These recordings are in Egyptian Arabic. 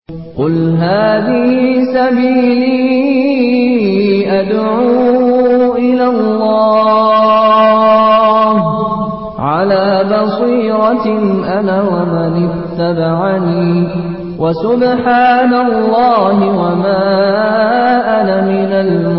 قل هذه سبيلي أدعو إلى الله على بصيرة أنا ومن اتبعني وسبحان الله وما أنا من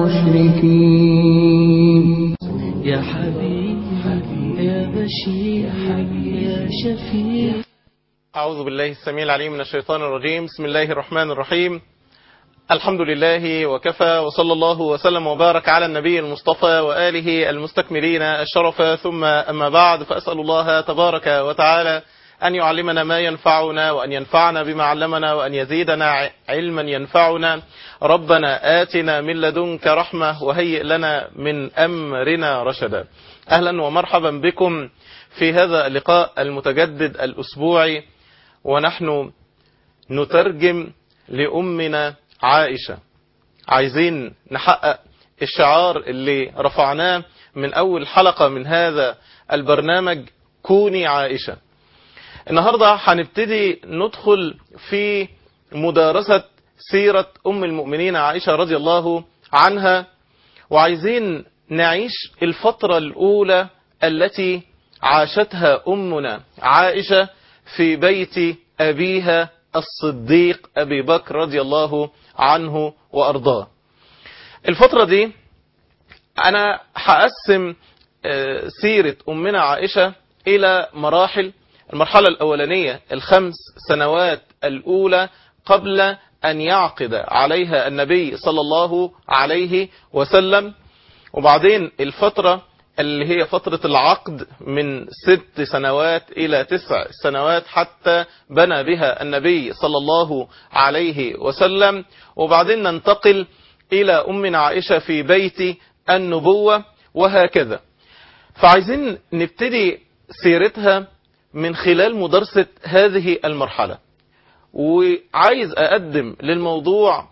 المشركين يا حبيبي يا بشير يا شفيع أعوذ بالله السميع العليم من الشيطان الرجيم بسم الله الرحمن الرحيم الحمد لله وكفى وصلى الله وسلم وبارك على النبي المصطفى وآله المستكملين الشرف ثم أما بعد فأسأل الله تبارك وتعالى أن يعلمنا ما ينفعنا وأن ينفعنا بما علمنا وأن يزيدنا علما ينفعنا ربنا آتنا من لدنك رحمة وهيئ لنا من أمرنا رشدا أهلا ومرحبا بكم في هذا اللقاء المتجدد الأسبوعي ونحن نترجم لأمنا عائشة عايزين نحقق الشعار اللي رفعناه من أول حلقة من هذا البرنامج كوني عائشة النهاردة هنبتدي ندخل في مدارسة سيرة أم المؤمنين عائشة رضي الله عنها وعايزين نعيش الفترة الأولى التي عاشتها أمنا عائشة في بيت أبيها الصديق أبي بكر رضي الله عنه وأرضاه الفترة دي أنا هقسم سيرة أمنا عائشة إلى مراحل المرحلة الأولانية الخمس سنوات الأولى قبل أن يعقد عليها النبي صلى الله عليه وسلم وبعدين الفترة اللي هي فترة العقد من ست سنوات إلى تسع سنوات حتى بنى بها النبي صلى الله عليه وسلم وبعدين ننتقل إلى أمنا عائشة في بيت النبوة وهكذا فعايزين نبتدي سيرتها من خلال مدرسة هذه المرحلة وعايز أقدم للموضوع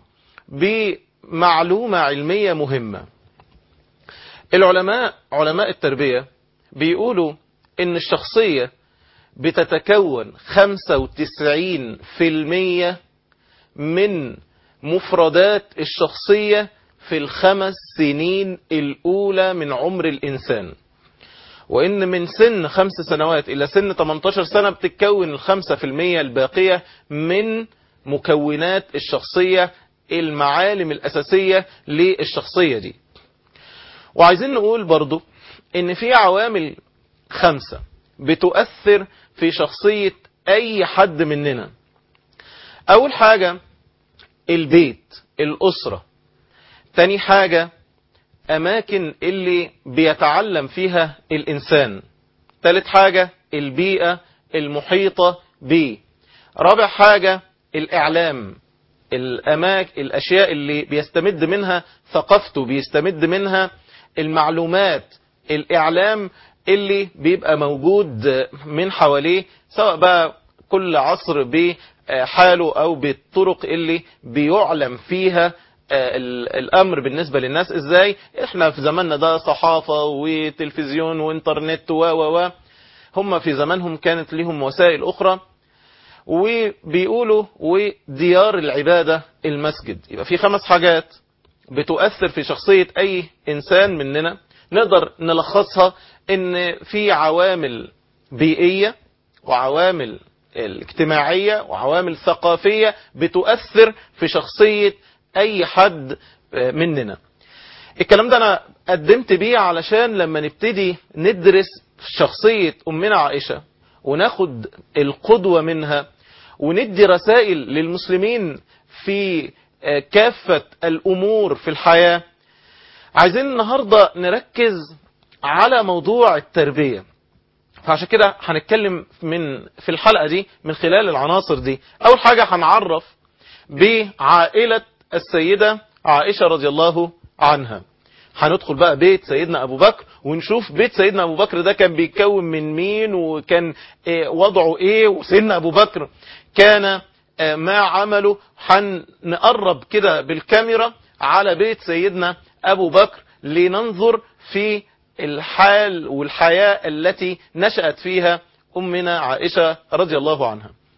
بمعلومة علمية مهمة العلماء علماء التربية بيقولوا ان الشخصية بتتكون 95% من مفردات الشخصية في الخمس سنين الأولى من عمر الإنسان وإن من سن خمس سنوات إلى سن 18 سنة بتتكون الخمسة في المية الباقية من مكونات الشخصية المعالم الأساسية للشخصية دي وعايزين نقول برضو ان في عوامل خمسة بتؤثر في شخصية اي حد مننا اول حاجة البيت الاسرة تاني حاجة اماكن اللي بيتعلم فيها الانسان تالت حاجة البيئة المحيطة بيه رابع حاجة الاعلام الاماكن الاشياء اللي بيستمد منها ثقافته بيستمد منها المعلومات الإعلام اللي بيبقى موجود من حواليه سواء بقى كل عصر بحاله أو بالطرق اللي بيعلم فيها الأمر بالنسبة للناس إزاي إحنا في زماننا ده صحافة وتلفزيون وإنترنت و و و هم في زمانهم كانت لهم وسائل أخرى وبيقولوا وديار العبادة المسجد يبقى في خمس حاجات بتؤثر في شخصية أي إنسان مننا نقدر نلخصها إن في عوامل بيئية وعوامل الاجتماعية وعوامل ثقافية بتؤثر في شخصية أي حد مننا الكلام ده أنا قدمت بيه علشان لما نبتدي ندرس شخصية أمنا عائشة وناخد القدوة منها وندي رسائل للمسلمين في كافة الأمور في الحياة عايزين النهاردة نركز على موضوع التربية فعشان كده هنتكلم من في الحلقة دي من خلال العناصر دي أول حاجة هنعرف بعائلة السيدة عائشة رضي الله عنها هندخل بقى بيت سيدنا أبو بكر ونشوف بيت سيدنا أبو بكر ده كان بيتكون من مين وكان وضعه إيه وسيدنا أبو بكر كان ما عمله هنقرب كده بالكاميرا على بيت سيدنا أبو بكر لننظر في الحال والحياة التي نشأت فيها أمنا عائشة رضي الله عنها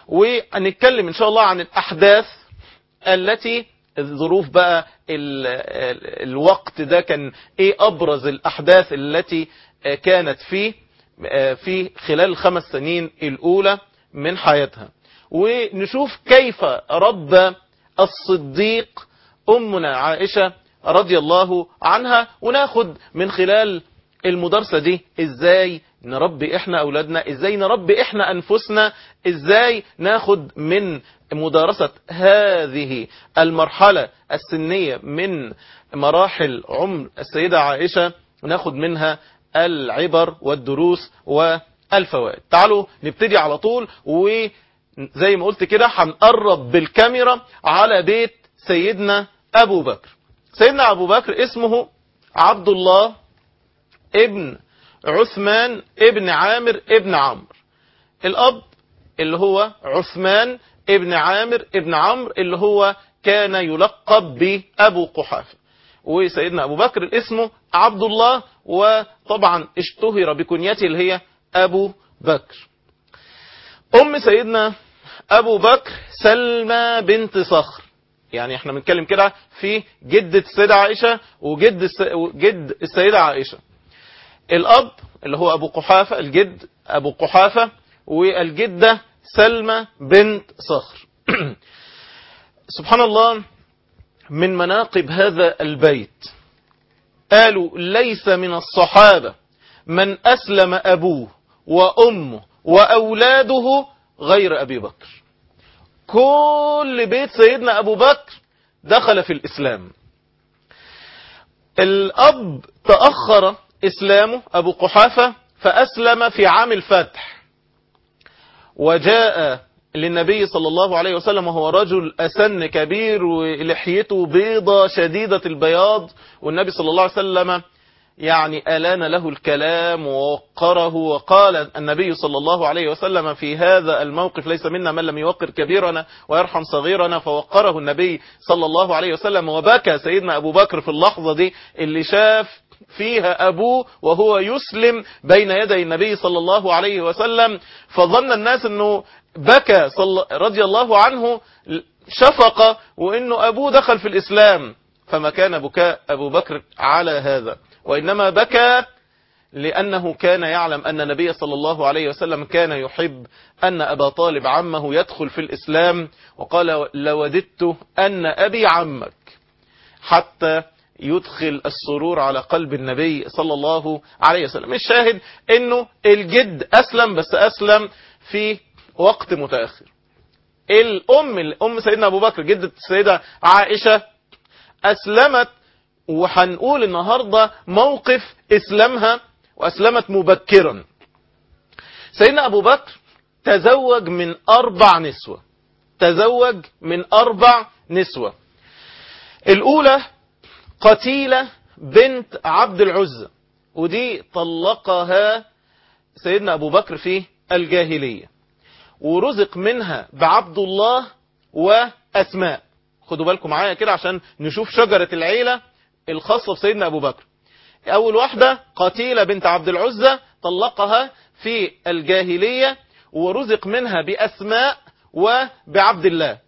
ونتكلم إن شاء الله عن الأحداث التي الظروف بقى ال ال الوقت ده كان ايه ابرز الاحداث التي كانت فيه في خلال الخمس سنين الاولى من حياتها ونشوف كيف رب الصديق امنا عائشة رضي الله عنها وناخد من خلال المدرسة دي ازاي نربي احنا اولادنا ازاي نربي احنا انفسنا ازاي ناخد من مدارسة هذه المرحلة السنية من مراحل عمر السيدة عائشة ناخد منها العبر والدروس والفوائد تعالوا نبتدي على طول وزي ما قلت كده هنقرب بالكاميرا على بيت سيدنا أبو بكر سيدنا أبو بكر اسمه عبد الله ابن عثمان ابن عامر ابن عمرو الأب اللي هو عثمان ابن عامر ابن عمرو اللي هو كان يلقب بأبو قحافة وسيدنا أبو بكر اسمه عبد الله وطبعا اشتهر بكنيته اللي هي أبو بكر أم سيدنا أبو بكر سلمى بنت صخر يعني احنا بنتكلم كده في جدة السيدة عائشة وجد الس... جد السيدة عائشة الأب اللي هو أبو قحافة الجد أبو قحافة والجدة سلمى بنت صخر سبحان الله من مناقب هذا البيت قالوا ليس من الصحابة من أسلم أبوه وأمه وأولاده غير أبي بكر كل بيت سيدنا أبو بكر دخل في الإسلام الأب تأخر إسلامه أبو قحافة فأسلم في عام الفتح وجاء للنبي صلى الله عليه وسلم وهو رجل أسن كبير ولحيته بيضة شديدة البياض والنبي صلى الله عليه وسلم يعني ألان له الكلام ووقره وقال النبي صلى الله عليه وسلم في هذا الموقف ليس منا من لم يوقر كبيرنا ويرحم صغيرنا فوقره النبي صلى الله عليه وسلم وبكى سيدنا أبو بكر في اللحظة دي اللي شاف فيها أبوه وهو يسلم بين يدي النبي صلى الله عليه وسلم فظن الناس أنه بكى صل... رضي الله عنه شفقة وأنه أبوه دخل في الإسلام فما كان بكاء أبو بكر على هذا وإنما بكى لأنه كان يعلم أن النبي صلى الله عليه وسلم كان يحب أن أبا طالب عمه يدخل في الإسلام وقال لوددت أن أبي عمك حتى يدخل السرور على قلب النبي صلى الله عليه وسلم الشاهد أنه الجد أسلم بس أسلم في وقت متأخر الأم الأم سيدنا أبو بكر جدة السيدة عائشة أسلمت وهنقول النهاردة موقف إسلامها وأسلمت مبكرا سيدنا أبو بكر تزوج من أربع نسوة تزوج من أربع نسوة الأولى قتيلة بنت عبد العزة ودي طلقها سيدنا أبو بكر في الجاهلية ورزق منها بعبد الله وأسماء خدوا بالكم معايا كده عشان نشوف شجرة العيلة الخاصة بسيدنا أبو بكر أول واحدة قتيلة بنت عبد العزة طلقها في الجاهلية ورزق منها بأسماء وبعبد الله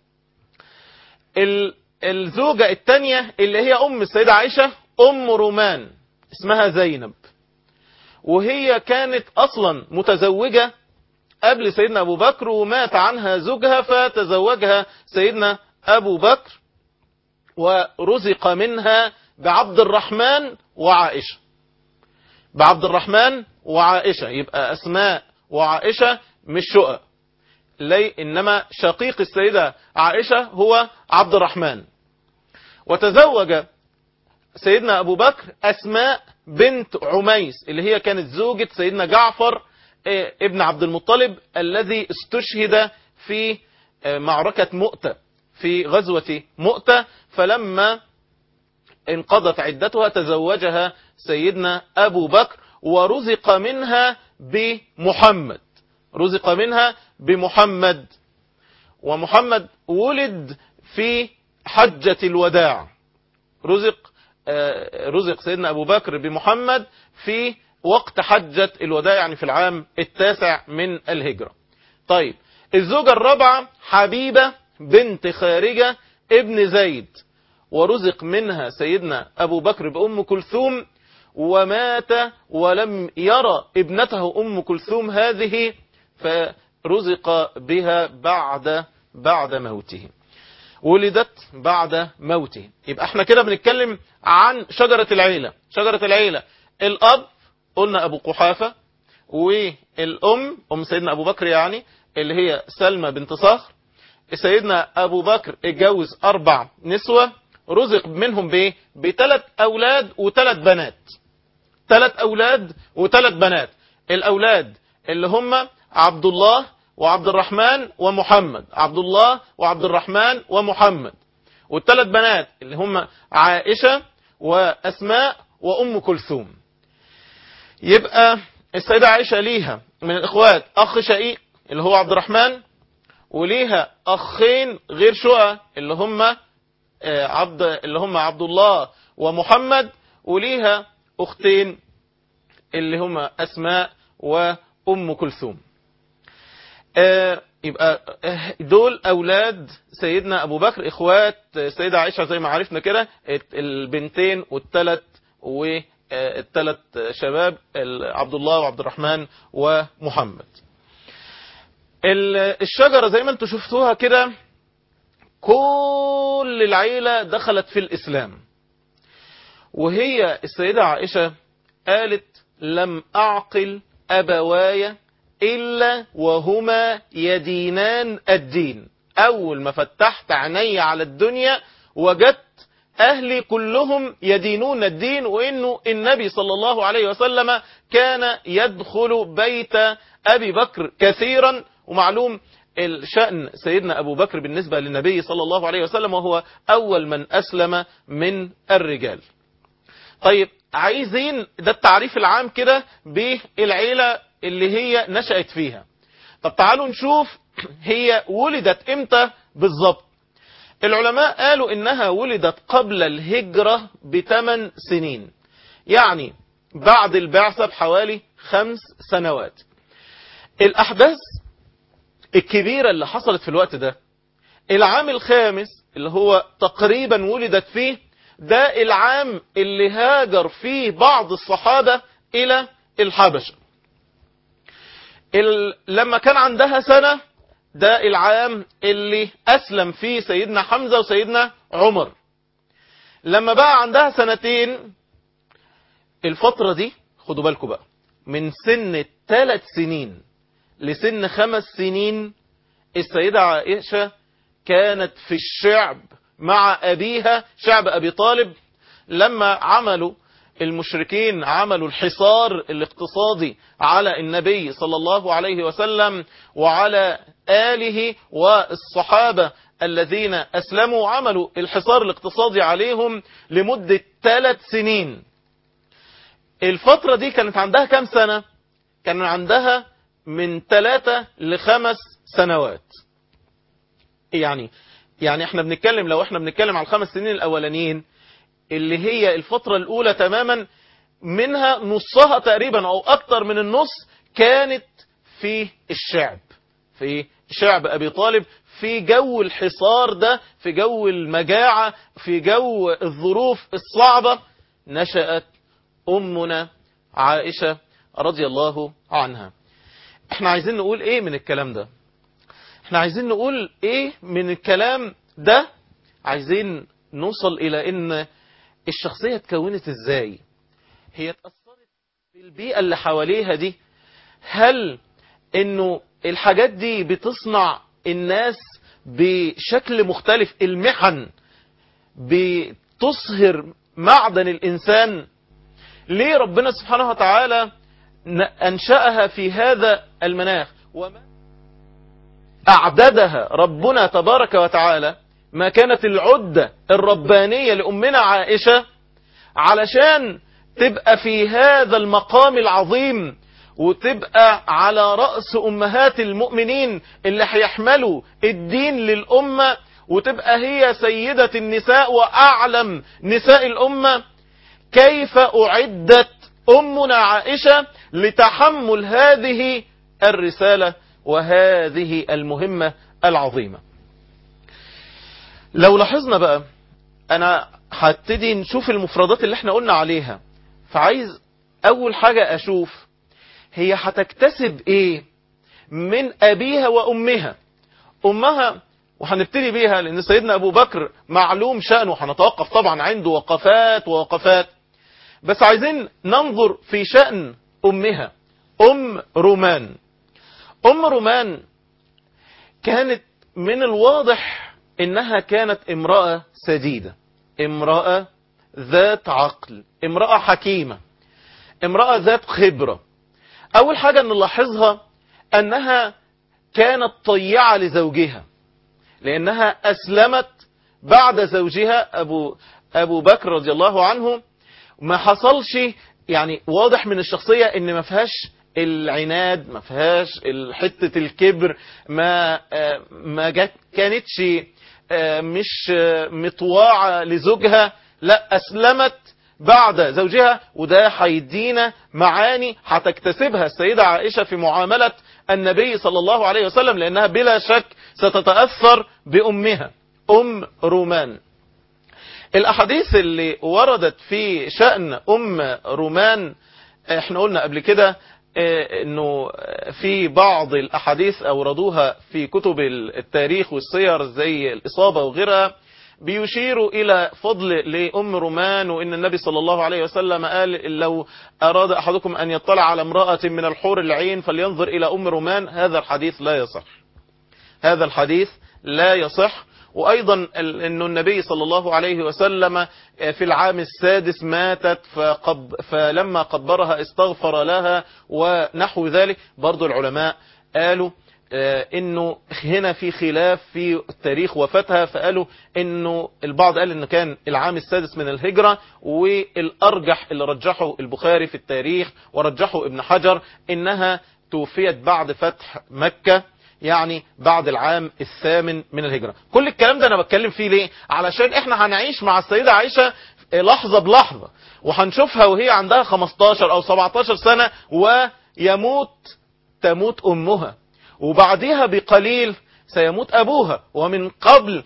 الزوجة الثانية اللي هي أم السيدة عائشة أم رومان اسمها زينب وهي كانت أصلا متزوجة قبل سيدنا أبو بكر ومات عنها زوجها فتزوجها سيدنا أبو بكر ورزق منها بعبد الرحمن وعائشة بعبد الرحمن وعائشة يبقى أسماء وعائشة مش شقق لي إنما شقيق السيدة عائشة هو عبد الرحمن وتزوج سيدنا أبو بكر أسماء بنت عميس اللي هي كانت زوجة سيدنا جعفر ابن عبد المطلب الذي استشهد في معركة مؤتة في غزوة مؤتة فلما انقضت عدتها تزوجها سيدنا أبو بكر ورزق منها بمحمد رزق منها بمحمد ومحمد ولد في حجة الوداع رزق رزق سيدنا أبو بكر بمحمد في وقت حجة الوداع يعني في العام التاسع من الهجرة طيب الزوجة الرابعة حبيبة بنت خارجة ابن زيد ورزق منها سيدنا أبو بكر بأم كلثوم ومات ولم يرى ابنته أم كلثوم هذه فرزق بها بعد بعد موته ولدت بعد موته يبقى احنا كده بنتكلم عن شجرة العيلة شجرة العيلة الأب قلنا أبو قحافة والأم أم سيدنا أبو بكر يعني اللي هي سلمى بنت صخر سيدنا أبو بكر اتجوز أربع نسوة رزق منهم بإيه؟ بثلاث أولاد وثلاث بنات ثلاث أولاد وثلاث بنات الأولاد اللي هم عبد الله وعبد الرحمن ومحمد عبد الله وعبد الرحمن ومحمد والثلاث بنات اللي هم عائشة وأسماء وأم كلثوم يبقى السيدة عائشة ليها من الإخوات أخ شقيق اللي هو عبد الرحمن وليها أخين غير شقة اللي هم عبد اللي هم عبد الله ومحمد وليها أختين اللي هم أسماء وأم كلثوم يبقى دول أولاد سيدنا أبو بكر إخوات سيدة عائشة زي ما عرفنا كده البنتين والثلاث والثلاث شباب عبد الله وعبد الرحمن ومحمد الشجرة زي ما انتم شفتوها كده كل العيلة دخلت في الإسلام وهي السيدة عائشة قالت لم أعقل أبواي إلا وهما يدينان الدين أول ما فتحت عيني على الدنيا وجدت أهلي كلهم يدينون الدين وإنه النبي صلى الله عليه وسلم كان يدخل بيت أبي بكر كثيرا ومعلوم الشأن سيدنا أبو بكر بالنسبة للنبي صلى الله عليه وسلم وهو أول من أسلم من الرجال طيب عايزين ده التعريف العام كده بالعيلة اللي هي نشأت فيها طب تعالوا نشوف هي ولدت امتى بالظبط العلماء قالوا انها ولدت قبل الهجرة بثمان سنين يعني بعد البعثة بحوالي خمس سنوات الاحداث الكبيرة اللي حصلت في الوقت ده العام الخامس اللي هو تقريبا ولدت فيه ده العام اللي هاجر فيه بعض الصحابة الى الحبشة لما كان عندها سنة ده العام اللي أسلم فيه سيدنا حمزة وسيدنا عمر لما بقى عندها سنتين الفترة دي خدوا بالكم بقى من سن ثلاث سنين لسن خمس سنين السيدة عائشة كانت في الشعب مع أبيها شعب أبي طالب لما عملوا المشركين عملوا الحصار الاقتصادي على النبي صلى الله عليه وسلم وعلى آله والصحابة الذين أسلموا عملوا الحصار الاقتصادي عليهم لمدة ثلاث سنين الفترة دي كانت عندها كم سنة كان عندها من ثلاثة لخمس سنوات يعني يعني احنا بنتكلم لو احنا بنتكلم على الخمس سنين الاولانيين اللي هي الفترة الاولى تماما منها نصها تقريبا او اكتر من النص كانت في الشعب في شعب ابي طالب في جو الحصار ده في جو المجاعة في جو الظروف الصعبة نشأت امنا عائشة رضي الله عنها احنا عايزين نقول ايه من الكلام ده احنا عايزين نقول ايه من الكلام ده عايزين نوصل الى ان الشخصية اتكونت ازاي هي اتأثرت بالبيئة اللي حواليها دي هل انه الحاجات دي بتصنع الناس بشكل مختلف المحن بتصهر معدن الانسان ليه ربنا سبحانه وتعالى انشأها في هذا المناخ وما أعددها ربنا تبارك وتعالى ما كانت العدة الربانية لأمنا عائشة علشان تبقى في هذا المقام العظيم وتبقى على رأس أمهات المؤمنين اللي هيحملوا الدين للأمة وتبقى هي سيدة النساء وأعلم نساء الأمة كيف أعدت أمنا عائشة لتحمل هذه الرسالة وهذه المهمة العظيمة لو لاحظنا بقى انا هبتدي نشوف المفردات اللي احنا قلنا عليها فعايز اول حاجة اشوف هي هتكتسب ايه من ابيها وامها امها وهنبتدي بيها لان سيدنا ابو بكر معلوم شأنه هنتوقف طبعا عنده وقفات ووقفات بس عايزين ننظر في شأن امها ام رومان ام رومان كانت من الواضح انها كانت امرأة سديدة امرأة ذات عقل امرأة حكيمة امرأة ذات خبرة اول حاجة نلاحظها انها كانت طيعة لزوجها لانها اسلمت بعد زوجها ابو, أبو بكر رضي الله عنه ما حصلش يعني واضح من الشخصية ان ما فيهاش العناد ما فيهاش حتة الكبر ما ما جت كانتش مش مطواعة لزوجها لا أسلمت بعد زوجها وده هيدينا معاني هتكتسبها السيدة عائشة في معاملة النبي صلى الله عليه وسلم لأنها بلا شك ستتأثر بأمها أم رومان الأحاديث اللي وردت في شأن أم رومان احنا قلنا قبل كده انه في بعض الاحاديث اوردوها في كتب التاريخ والسير زي الاصابة وغيرها بيشيروا الى فضل لام رومان وان النبي صلى الله عليه وسلم قال لو اراد احدكم ان يطلع على امرأة من الحور العين فلينظر الى ام رومان هذا الحديث لا يصح هذا الحديث لا يصح وايضا انه النبي صلى الله عليه وسلم في العام السادس ماتت فقب فلما قبرها استغفر لها ونحو ذلك برضو العلماء قالوا انه هنا في خلاف في تاريخ وفاتها فقالوا انه البعض قال انه كان العام السادس من الهجرة والارجح اللي رجحه البخاري في التاريخ ورجحه ابن حجر انها توفيت بعد فتح مكة يعني بعد العام الثامن من الهجرة كل الكلام ده انا بتكلم فيه ليه علشان احنا هنعيش مع السيدة عائشة لحظة بلحظة وهنشوفها وهي عندها 15 او 17 سنة ويموت تموت امها وبعدها بقليل سيموت ابوها ومن قبل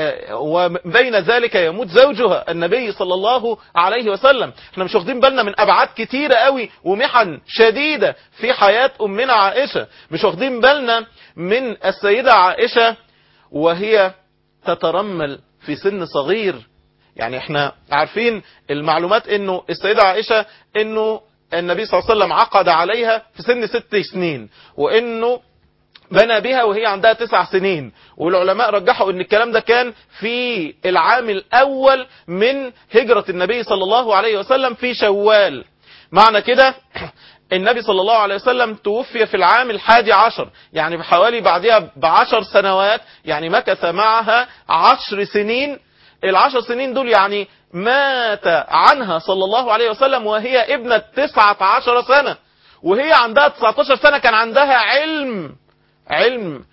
وبين ذلك يموت زوجها النبي صلى الله عليه وسلم احنا مش واخدين بالنا من ابعاد كتيرة قوي ومحن شديدة في حياة امنا عائشة مش واخدين بالنا من السيدة عائشة وهي تترمل في سن صغير يعني احنا عارفين المعلومات انه السيدة عائشة انه النبي صلى الله عليه وسلم عقد عليها في سن ست سنين وانه بنى بها وهي عندها تسع سنين والعلماء رجحوا ان الكلام ده كان في العام الاول من هجرة النبي صلى الله عليه وسلم في شوال معنى كده النبي صلى الله عليه وسلم توفي في العام الحادي عشر يعني بحوالي بعدها بعشر سنوات يعني مكث معها عشر سنين العشر سنين دول يعني مات عنها صلى الله عليه وسلم وهي ابنة تسعة عشر سنة وهي عندها 19 سنة كان عندها علم علم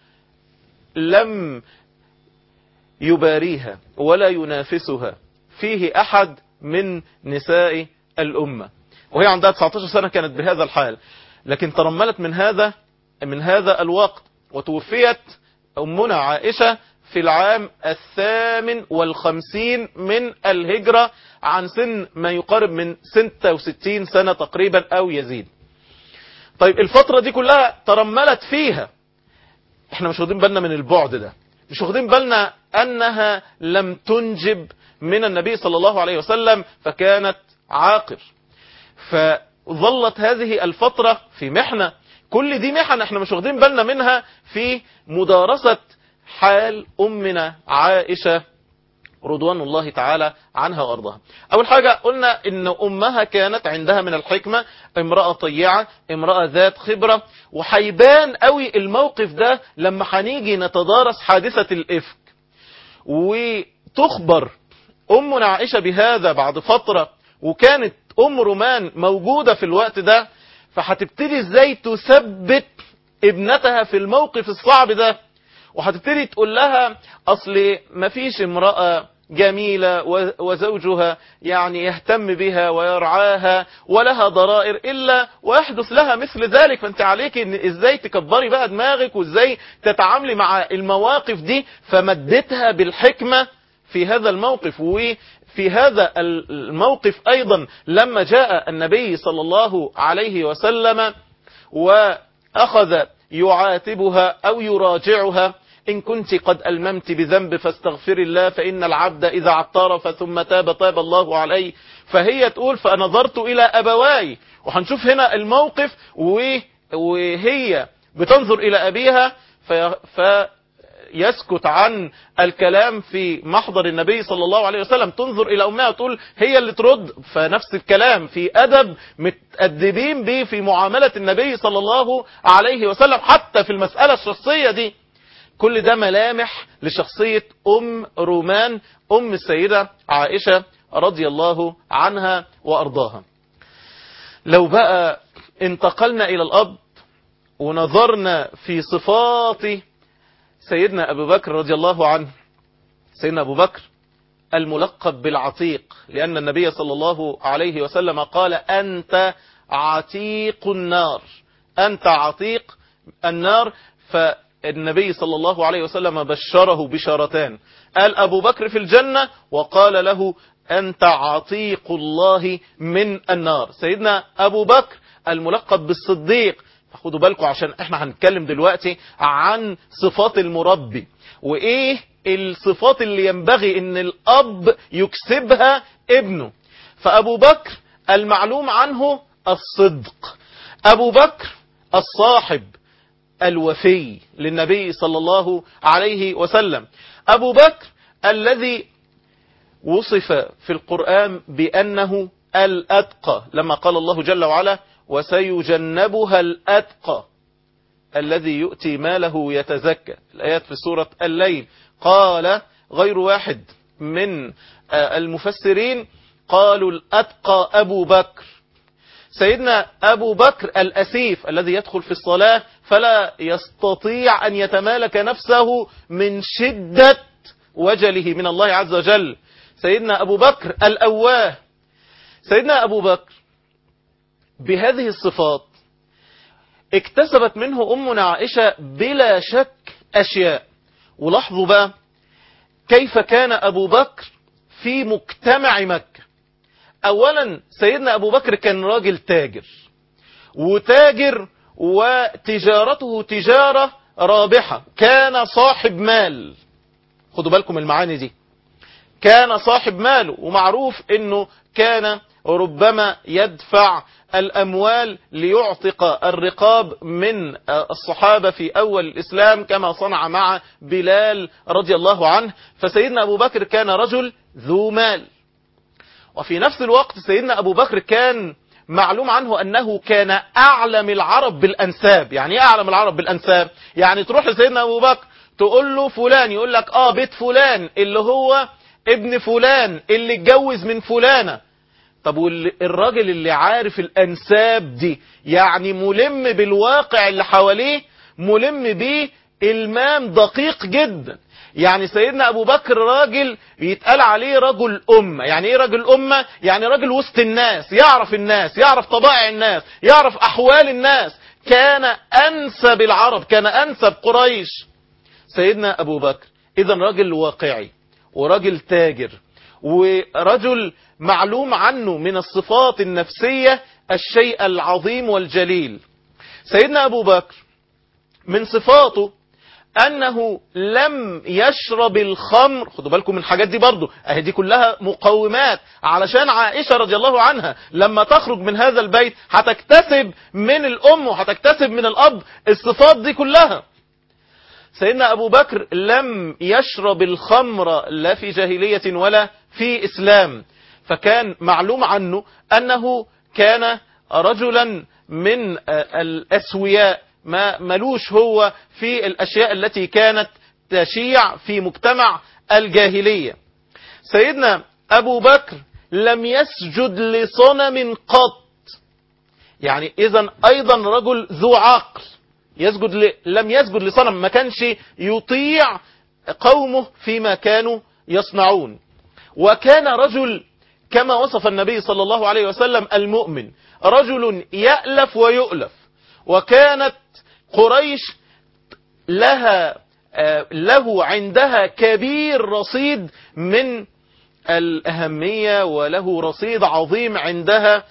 لم يباريها ولا ينافسها فيه أحد من نساء الأمة وهي عندها 19 سنة كانت بهذا الحال لكن ترملت من هذا من هذا الوقت وتوفيت أمنا عائشة في العام الثامن والخمسين من الهجرة عن سن ما يقارب من 66 سنة تقريبا أو يزيد طيب الفترة دي كلها ترملت فيها احنا مش واخدين بالنا من البعد ده مش واخدين بالنا انها لم تنجب من النبي صلى الله عليه وسلم فكانت عاقر فظلت هذه الفترة في محنة كل دي محن احنا مش واخدين بالنا منها في مدارسة حال امنا عائشة رضوان الله تعالى عنها وارضاها اول حاجة قلنا ان امها كانت عندها من الحكمة امرأة طيعة امرأة ذات خبرة وحيبان قوي الموقف ده لما هنيجي نتدارس حادثة الافك وتخبر امنا عائشة بهذا بعد فترة وكانت ام رومان موجودة في الوقت ده فهتبتدي ازاي تثبت ابنتها في الموقف الصعب ده وهتبتدي تقول لها اصل مفيش امرأة جميلة و- وزوجها يعني يهتم بها ويرعاها ولها ضرائر إلا ويحدث لها مثل ذلك فأنت عليك إن إزاي تكبري بقى دماغك وإزاي تتعاملي مع المواقف دي فمدتها بالحكمة في هذا الموقف وفي هذا الموقف أيضا لما جاء النبي صلى الله عليه وسلم وأخذ يعاتبها أو يراجعها إن كنت قد ألممت بذنب فاستغفر الله فإن العبد إذا اعترف ثم تاب تاب الله عليه فهي تقول فنظرت إلى أبواي وهنشوف هنا الموقف و- وهي بتنظر إلى أبيها في فيسكت عن الكلام في محضر النبي صلى الله عليه وسلم تنظر إلى أمها وتقول هي اللي ترد فنفس الكلام في أدب متأدبين به في معاملة النبي صلى الله عليه وسلم حتى في المسألة الشخصية دي كل ده ملامح لشخصية أم رومان أم السيدة عائشة رضي الله عنها وأرضاها لو بقى انتقلنا إلى الأب ونظرنا في صفات سيدنا أبو بكر رضي الله عنه سيدنا أبو بكر الملقب بالعتيق لأن النبي صلى الله عليه وسلم قال أنت عتيق النار أنت عتيق النار فالنبي صلى الله عليه وسلم بشره بشارتان قال أبو بكر في الجنة وقال له أنت عتيق الله من النار سيدنا أبو بكر الملقب بالصديق خدوا بالكم عشان احنا هنتكلم دلوقتي عن صفات المربي وايه الصفات اللي ينبغي ان الاب يكسبها ابنه فابو بكر المعلوم عنه الصدق ابو بكر الصاحب الوفي للنبي صلى الله عليه وسلم ابو بكر الذي وصف في القرآن بأنه الأتقى لما قال الله جل وعلا وسيجنبها الأتقى الذي يؤتي ماله يتزكى الآيات في سورة الليل قال غير واحد من المفسرين قالوا الأتقى أبو بكر سيدنا أبو بكر الأسيف الذي يدخل في الصلاة فلا يستطيع أن يتمالك نفسه من شدة وجله من الله عز وجل سيدنا أبو بكر الأواه سيدنا أبو بكر بهذه الصفات اكتسبت منه أمنا عائشة بلا شك أشياء ولاحظوا بقى كيف كان أبو بكر في مجتمع مكة أولا سيدنا أبو بكر كان راجل تاجر وتاجر وتجارته تجارة رابحة كان صاحب مال خدوا بالكم المعاني دي كان صاحب ماله ومعروف انه كان ربما يدفع الأموال ليعتق الرقاب من الصحابة في أول الإسلام كما صنع مع بلال رضي الله عنه فسيدنا أبو بكر كان رجل ذو مال وفي نفس الوقت سيدنا أبو بكر كان معلوم عنه أنه كان أعلم العرب بالأنساب يعني إيه أعلم العرب بالأنساب يعني تروح لسيدنا أبو بكر تقول له فلان يقول لك آه بيت فلان اللي هو ابن فلان اللي اتجوز من فلانة طب والراجل اللي عارف الأنساب دي يعني ملم بالواقع اللي حواليه ملم بيه المام دقيق جدا يعني سيدنا أبو بكر راجل يتقال عليه رجل أمة يعني إيه رجل أمة يعني راجل وسط الناس يعرف الناس يعرف طبائع الناس يعرف أحوال الناس كان أنسب العرب كان أنسب قريش سيدنا أبو بكر إذا راجل واقعي وراجل تاجر ورجل معلوم عنه من الصفات النفسية الشيء العظيم والجليل سيدنا أبو بكر من صفاته أنه لم يشرب الخمر خدوا بالكم من الحاجات دي برضو اهي دي كلها مقومات علشان عائشة رضي الله عنها لما تخرج من هذا البيت هتكتسب من الأم وهتكتسب من الأب الصفات دي كلها سيدنا أبو بكر لم يشرب الخمر لا في جاهلية ولا في إسلام فكان معلوم عنه أنه كان رجلا من الأسوياء ما ملوش هو في الأشياء التي كانت تشيع في مجتمع الجاهلية سيدنا أبو بكر لم يسجد لصنم قط يعني إذا أيضا رجل ذو عقل يسجد ل... لم يسجد لصنم ما كانش يطيع قومه فيما كانوا يصنعون وكان رجل كما وصف النبي صلى الله عليه وسلم المؤمن رجل يألف ويؤلف وكانت قريش لها له عندها كبير رصيد من الأهمية وله رصيد عظيم عندها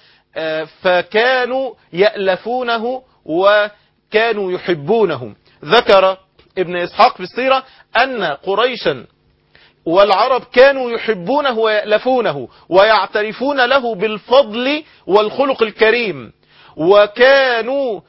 فكانوا يألفونه وكانوا يحبونه ذكر ابن إسحاق في السيرة أن قريشا والعرب كانوا يحبونه ويألفونه ويعترفون له بالفضل والخلق الكريم وكانوا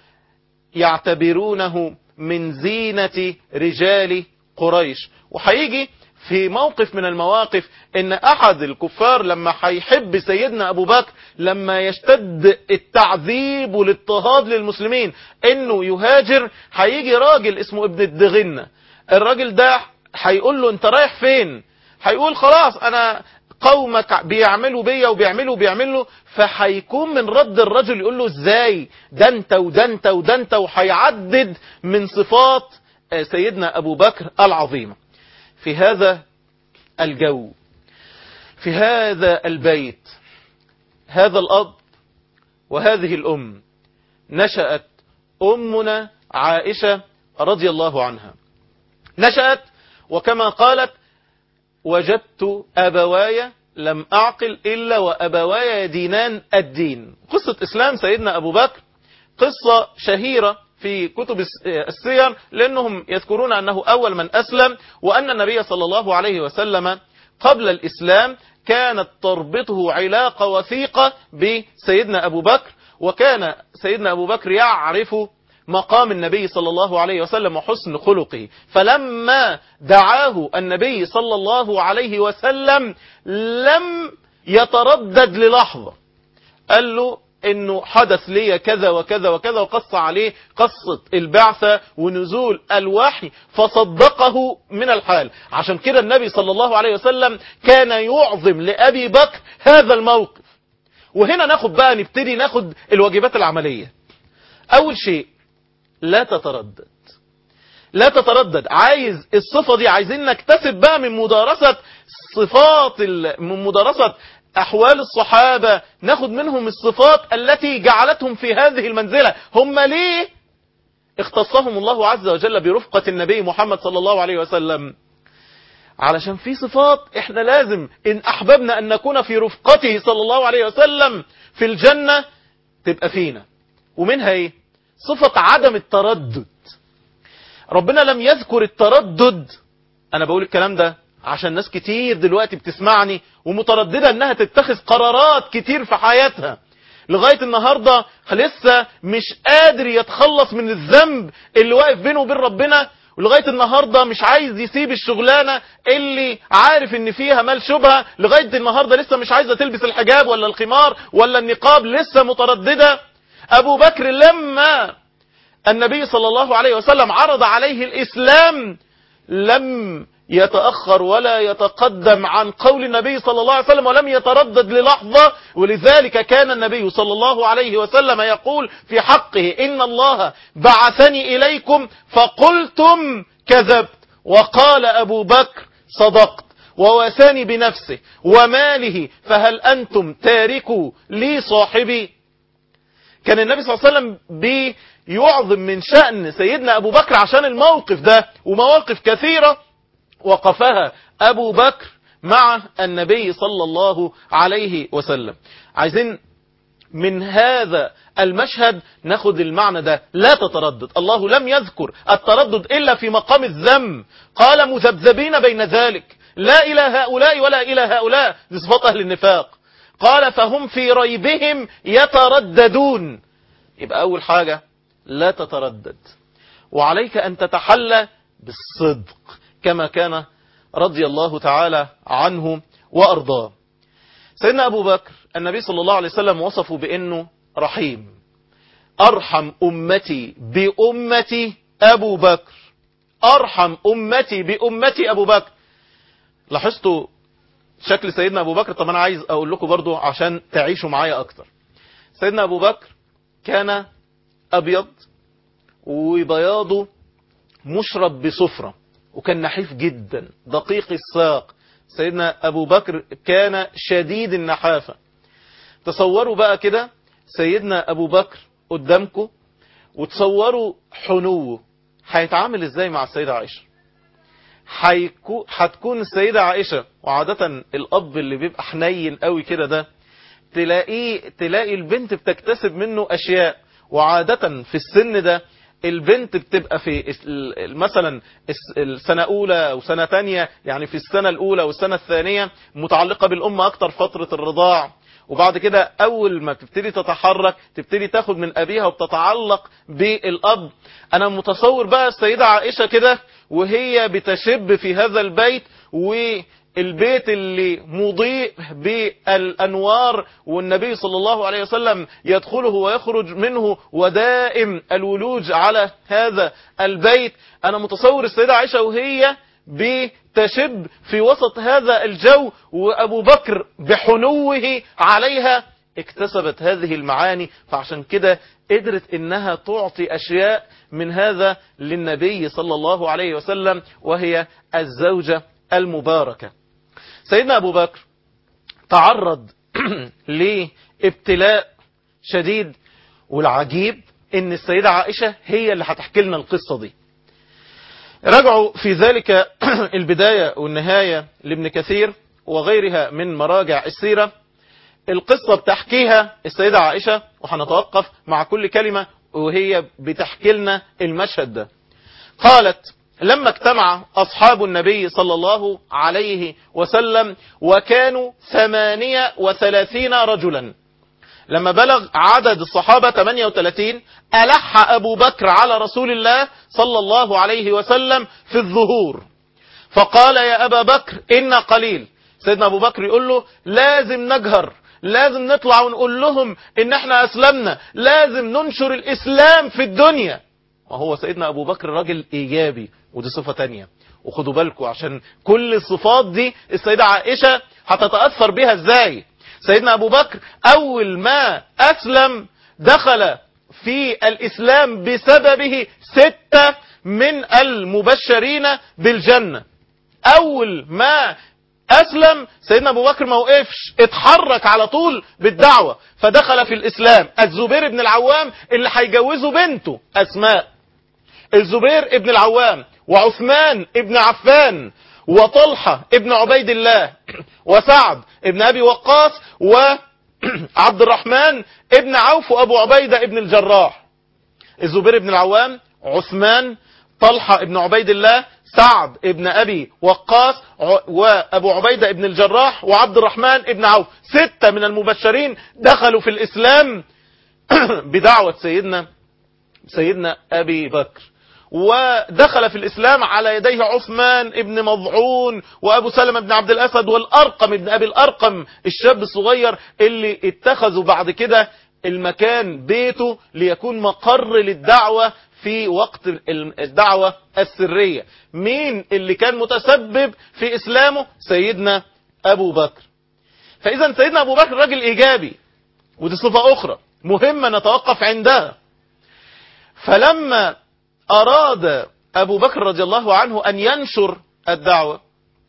يعتبرونه من زينة رجال قريش وهيجي في موقف من المواقف ان احد الكفار لما هيحب سيدنا ابو بكر لما يشتد التعذيب والاضطهاد للمسلمين انه يهاجر هيجي راجل اسمه ابن الدغنة الراجل ده هيقول له انت رايح فين هيقول خلاص انا قومك بيعملوا بيا وبيعملوا بيعملوا فهيكون من رد الرجل يقول له ازاي ده انت وده انت وده انت وهيعدد من صفات سيدنا ابو بكر العظيمه في هذا الجو في هذا البيت هذا الأب وهذه الأم نشأت أمنا عائشة رضي الله عنها نشأت وكما قالت وجدت أبواي لم أعقل إلا وأبواي يدينان الدين قصة إسلام سيدنا أبو بكر قصة شهيرة في كتب السير لأنهم يذكرون أنه أول من أسلم وأن النبي صلى الله عليه وسلم قبل الإسلام كانت تربطه علاقة وثيقة بسيدنا أبو بكر وكان سيدنا أبو بكر يعرف مقام النبي صلى الله عليه وسلم وحسن خلقه فلما دعاه النبي صلى الله عليه وسلم لم يتردد للحظة قال له انه حدث لي كذا وكذا وكذا وقص عليه قصة البعثة ونزول الوحي فصدقه من الحال عشان كده النبي صلى الله عليه وسلم كان يعظم لأبي بكر هذا الموقف وهنا ناخد بقى نبتدي ناخد الواجبات العملية اول شيء لا تتردد لا تتردد عايز الصفة دي عايزين نكتسب بقى من مدارسة صفات من مدارسة أحوال الصحابة ناخد منهم الصفات التي جعلتهم في هذه المنزلة هم ليه اختصهم الله عز وجل برفقة النبي محمد صلى الله عليه وسلم علشان في صفات احنا لازم ان احببنا ان نكون في رفقته صلى الله عليه وسلم في الجنة تبقى فينا ومنها ايه صفة عدم التردد ربنا لم يذكر التردد انا بقول الكلام ده عشان ناس كتير دلوقتي بتسمعني ومترددة انها تتخذ قرارات كتير في حياتها لغاية النهاردة لسه مش قادر يتخلص من الذنب اللي واقف بينه وبين ربنا ولغاية النهاردة مش عايز يسيب الشغلانة اللي عارف ان فيها مال شبهة لغاية النهاردة لسه مش عايزة تلبس الحجاب ولا الخمار ولا النقاب لسه مترددة ابو بكر لما النبي صلى الله عليه وسلم عرض عليه الاسلام لم يتأخر ولا يتقدم عن قول النبي صلى الله عليه وسلم ولم يتردد للحظة ولذلك كان النبي صلى الله عليه وسلم يقول في حقه إن الله بعثني إليكم فقلتم كذبت وقال أبو بكر صدقت وواساني بنفسه وماله فهل أنتم تاركوا لي صاحبي كان النبي صلى الله عليه وسلم بيعظم من شأن سيدنا أبو بكر عشان الموقف ده ومواقف كثيرة وقفها أبو بكر مع النبي صلى الله عليه وسلم عايزين من هذا المشهد ناخد المعنى ده لا تتردد الله لم يذكر التردد إلا في مقام الذم قال مذبذبين بين ذلك لا إلى هؤلاء ولا إلى هؤلاء دي صفات أهل النفاق قال فهم في ريبهم يترددون يبقى أول حاجة لا تتردد وعليك أن تتحلى بالصدق كما كان رضي الله تعالى عنه وأرضاه سيدنا أبو بكر النبي صلى الله عليه وسلم وصفه بأنه رحيم أرحم أمتي بأمتي أبو بكر أرحم أمتي بأمتي أبو بكر لاحظتوا شكل سيدنا أبو بكر طب أنا عايز أقول لكم برضو عشان تعيشوا معايا أكتر سيدنا أبو بكر كان أبيض وبياضه مشرب بصفرة وكان نحيف جدا دقيق الساق سيدنا أبو بكر كان شديد النحافة تصوروا بقى كده سيدنا أبو بكر قدامكم وتصوروا حنوه هيتعامل ازاي مع السيدة عائشة هيكو- هتكون السيدة عائشة وعادة الأب اللي بيبقى حنين قوي كده ده تلاقيه تلاقي البنت بتكتسب منه أشياء وعادة في السن ده البنت بتبقى في الس- ال- مثلا الس- السنة أولى أو سنة تانية يعني في السنة الأولى والسنة الثانية متعلقة بالأم أكتر فترة الرضاع وبعد كده أول ما تبتدي تتحرك تبتدي تاخد من أبيها وبتتعلق بالأب أنا متصور بقى السيدة عائشة كده وهي بتشب في هذا البيت والبيت اللي مضيء بالأنوار والنبي صلى الله عليه وسلم يدخله ويخرج منه ودائم الولوج على هذا البيت أنا متصور السيدة عائشة وهي بتشب في وسط هذا الجو وأبو بكر بحنوه عليها اكتسبت هذه المعاني فعشان كده قدرت انها تعطي اشياء من هذا للنبي صلى الله عليه وسلم وهي الزوجة المباركة سيدنا ابو بكر تعرض لابتلاء شديد والعجيب ان السيدة عائشة هي اللي هتحكي لنا القصة دي رجعوا في ذلك البداية والنهاية لابن كثير وغيرها من مراجع السيرة القصة بتحكيها السيدة عائشة وهنتوقف مع كل كلمة وهي بتحكي لنا المشهد ده قالت لما اجتمع أصحاب النبي صلى الله عليه وسلم وكانوا ثمانية وثلاثين رجلا لما بلغ عدد الصحابة 38 ألح أبو بكر على رسول الله صلى الله عليه وسلم في الظهور فقال يا أبا بكر إن قليل سيدنا أبو بكر يقول له لازم نجهر لازم نطلع ونقول لهم إن احنا أسلمنا لازم ننشر الإسلام في الدنيا وهو سيدنا أبو بكر راجل إيجابي ودي صفة تانية وخدوا بالكم عشان كل الصفات دي السيدة عائشة هتتأثر بها ازاي سيدنا أبو بكر أول ما أسلم دخل في الإسلام بسببه ستة من المبشرين بالجنة أول ما أسلم سيدنا أبو بكر ما وقفش اتحرك على طول بالدعوة فدخل في الإسلام الزبير بن العوام اللي هيجوزه بنته أسماء الزبير ابن العوام وعثمان ابن عفان وطلحة ابن عبيد الله وسعد ابن أبي وقاص وعبد الرحمن ابن عوف وأبو عبيدة ابن الجراح الزبير ابن العوام عثمان طلحة ابن عبيد الله سعد ابن أبي وقاص وأبو عبيدة ابن الجراح وعبد الرحمن ابن عوف ستة من المبشرين دخلوا في الإسلام بدعوة سيدنا سيدنا أبي بكر ودخل في الإسلام على يديه عثمان ابن مضعون وأبو سلمة بن عبد الأسد والأرقم ابن أبي الأرقم الشاب الصغير اللي اتخذوا بعد كده المكان بيته ليكون مقر للدعوة في وقت الدعوة السرية مين اللي كان متسبب في إسلامه سيدنا أبو بكر فإذا سيدنا أبو بكر راجل إيجابي ودي صفة أخرى مهمة نتوقف عندها فلما أراد أبو بكر رضي الله عنه أن ينشر الدعوة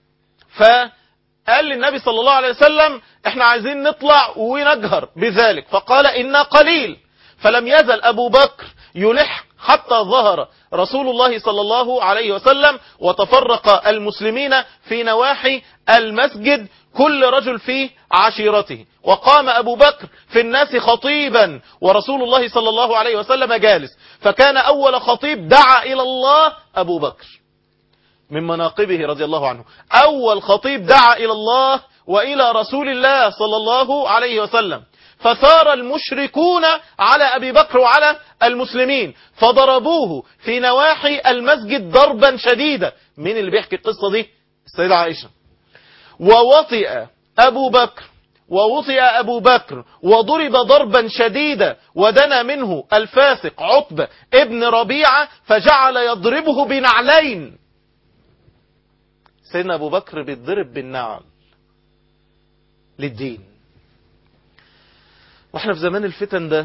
فقال للنبي صلى الله عليه وسلم احنا عايزين نطلع ونجهر بذلك فقال إنا قليل فلم يزل أبو بكر يلح حتى ظهر رسول الله صلى الله عليه وسلم وتفرق المسلمين في نواحي المسجد كل رجل في عشيرته وقام أبو بكر في الناس خطيبا ورسول الله صلى الله عليه وسلم جالس فكان أول خطيب دعا إلى الله أبو بكر من مناقبه رضي الله عنه أول خطيب دعا إلى الله وإلى رسول الله صلى الله عليه وسلم فثار المشركون على أبي بكر وعلى المسلمين فضربوه في نواحي المسجد ضربا شديدا مين اللي بيحكي القصة دي السيدة عائشة ووطئ أبو بكر ووطئ أبو بكر وضرب ضربا شديدا ودنا منه الفاسق عتبة ابن ربيعة فجعل يضربه بنعلين سيدنا أبو بكر بيتضرب بالنعل للدين واحنا في زمان الفتن ده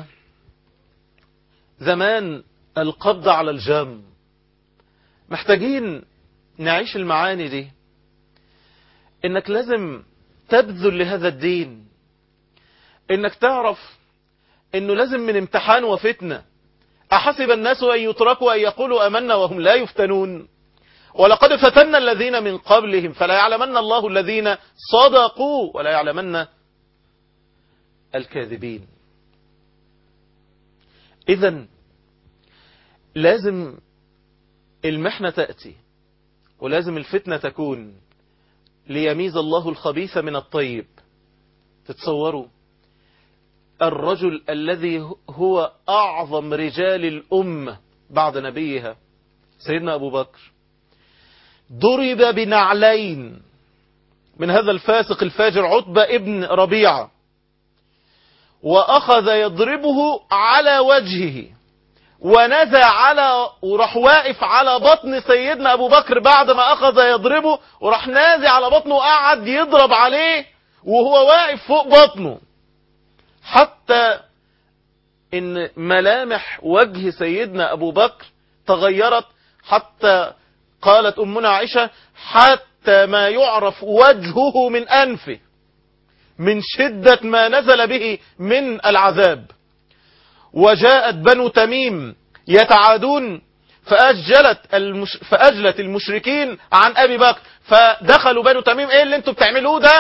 زمان القبض على الجم محتاجين نعيش المعاني دي انك لازم تبذل لهذا الدين انك تعرف انه لازم من امتحان وفتنة احسب الناس ان يتركوا ان يقولوا امنا وهم لا يفتنون ولقد فتنا الذين من قبلهم فلا يعلمن الله الذين صدقوا ولا يعلمن الكاذبين اذا لازم المحنة تأتي ولازم الفتنة تكون ليميز الله الخبيث من الطيب تتصوروا الرجل الذي هو أعظم رجال الأمة بعد نبيها سيدنا أبو بكر ضرب بنعلين من هذا الفاسق الفاجر عتبة ابن ربيعة وأخذ يضربه على وجهه ونزع على وراح واقف على بطن سيدنا أبو بكر بعد ما أخذ يضربه وراح نازع على بطنه وقعد يضرب عليه وهو واقف فوق بطنه حتى ان ملامح وجه سيدنا ابو بكر تغيرت حتى قالت امنا عائشة حتى ما يعرف وجهه من انفه من شدة ما نزل به من العذاب وجاءت بنو تميم يتعادون فأجلت, المش... فأجلت المشركين عن أبي بكر فدخلوا بنو تميم ايه اللي انتوا بتعملوه ده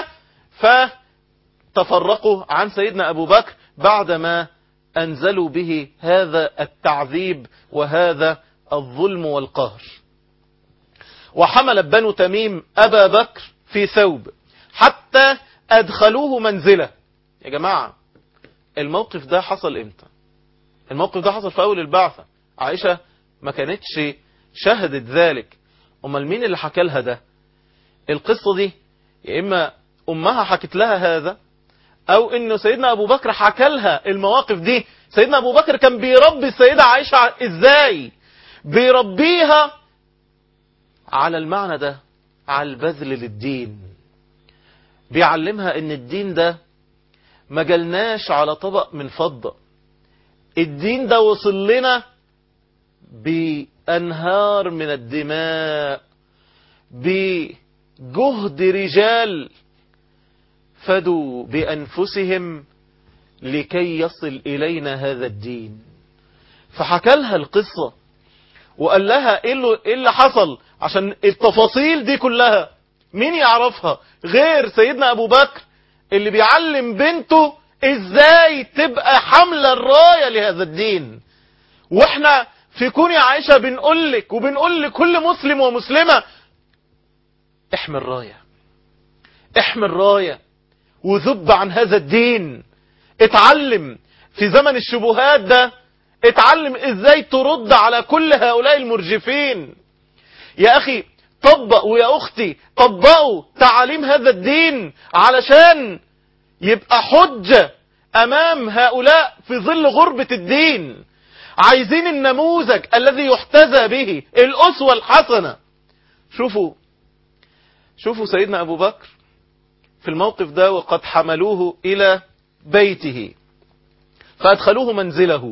فتفرقوا عن سيدنا أبو بكر بعدما أنزلوا به هذا التعذيب وهذا الظلم والقهر وحمل بنو تميم أبا بكر في ثوب حتى أدخلوه منزله يا جماعة الموقف ده حصل امتى الموقف ده حصل في أول البعثة عائشة ما كانتش شهدت ذلك أمال مين اللي حكى لها ده القصة دي يا إما أمها حكت لها هذا أو إنه سيدنا أبو بكر حكى لها المواقف دي سيدنا أبو بكر كان بيربي السيدة عائشة إزاي بيربيها على المعنى ده على البذل للدين بيعلمها ان الدين ده ما جلناش على طبق من فضة الدين ده وصل لنا بأنهار من الدماء بجهد رجال فدوا بأنفسهم لكي يصل إلينا هذا الدين فحكى لها القصة وقال لها ايه اللي, إيه اللي حصل عشان التفاصيل دي كلها مين يعرفها غير سيدنا ابو بكر اللي بيعلم بنته ازاي تبقى حاملة الراية لهذا الدين واحنا في كون يا عائشة بنقول لك وبنقول لكل مسلم ومسلمة احمل راية احمل راية وذب عن هذا الدين اتعلم في زمن الشبهات ده اتعلم ازاي ترد على كل هؤلاء المرجفين يا اخي طبق ويا اختي طبقوا تعاليم هذا الدين علشان يبقى حجة امام هؤلاء في ظل غربة الدين عايزين النموذج الذي يحتذى به الاسوة الحسنة شوفوا شوفوا سيدنا ابو بكر في الموقف ده وقد حملوه الى بيته فادخلوه منزله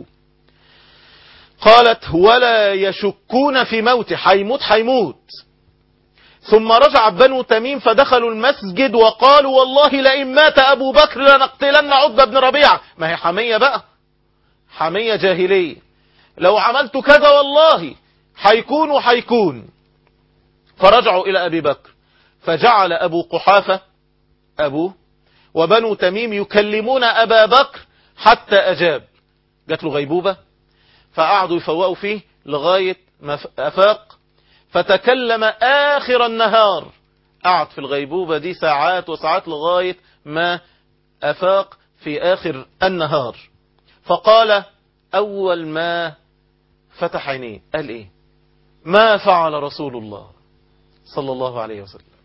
قالت ولا يشكون في موته حيموت حيموت ثم رجع بنو تميم فدخلوا المسجد وقالوا والله لئن مات أبو بكر لنقتلن عتبة بن ربيعة ما هي حمية بقى حمية جاهلية لو عملت كذا والله حيكون وحيكون فرجعوا إلى أبي بكر فجعل أبو قحافة أبوه وبنو تميم يكلمون أبا بكر حتى أجاب جات له غيبوبة فقعدوا يفوقوا فيه لغاية ما أفاق فتكلم آخر النهار قعد في الغيبوبة دي ساعات وساعات لغاية ما أفاق في آخر النهار فقال أول ما فتح عينيه قال إيه ما فعل رسول الله صلى الله عليه وسلم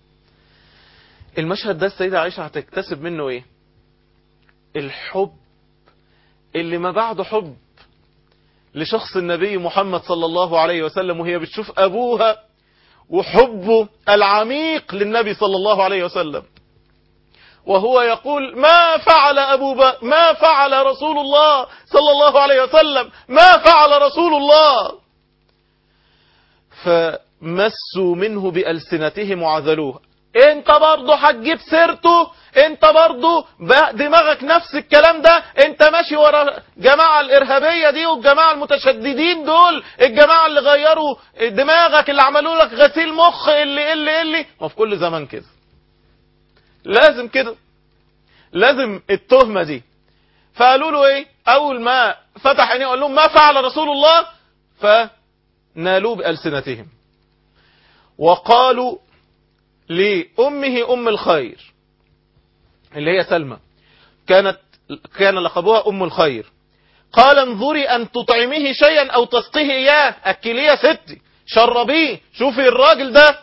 المشهد ده السيدة عائشة هتكتسب منه إيه الحب اللي ما بعده حب لشخص النبي محمد صلى الله عليه وسلم وهي بتشوف أبوها وحبه العميق للنبي صلى الله عليه وسلم وهو يقول ما فعل أبو بكر ما فعل رسول الله صلى الله عليه وسلم ما فعل رسول الله فمسوا منه بألسنتهم وعذلوه انت برضه هتجيب سيرته انت برضه ب- دماغك نفس الكلام ده انت ماشي ورا جماعة الارهابية دي والجماعة المتشددين دول الجماعة اللي غيروا دماغك اللي عملوا لك غسيل مخ اللي اللي اللي ما في كل زمان كده لازم كده لازم التهمة دي فقالوا له ايه اول ما فتح عينيه وقال لهم ما فعل رسول الله فنالوه بألسنتهم وقالوا لأمه أم الخير اللي هي سلمى كانت كان لقبها أم الخير قال انظري أن تطعميه شيئا أو تسقيه إياه أكليه يا ستي شربيه شوفي الراجل ده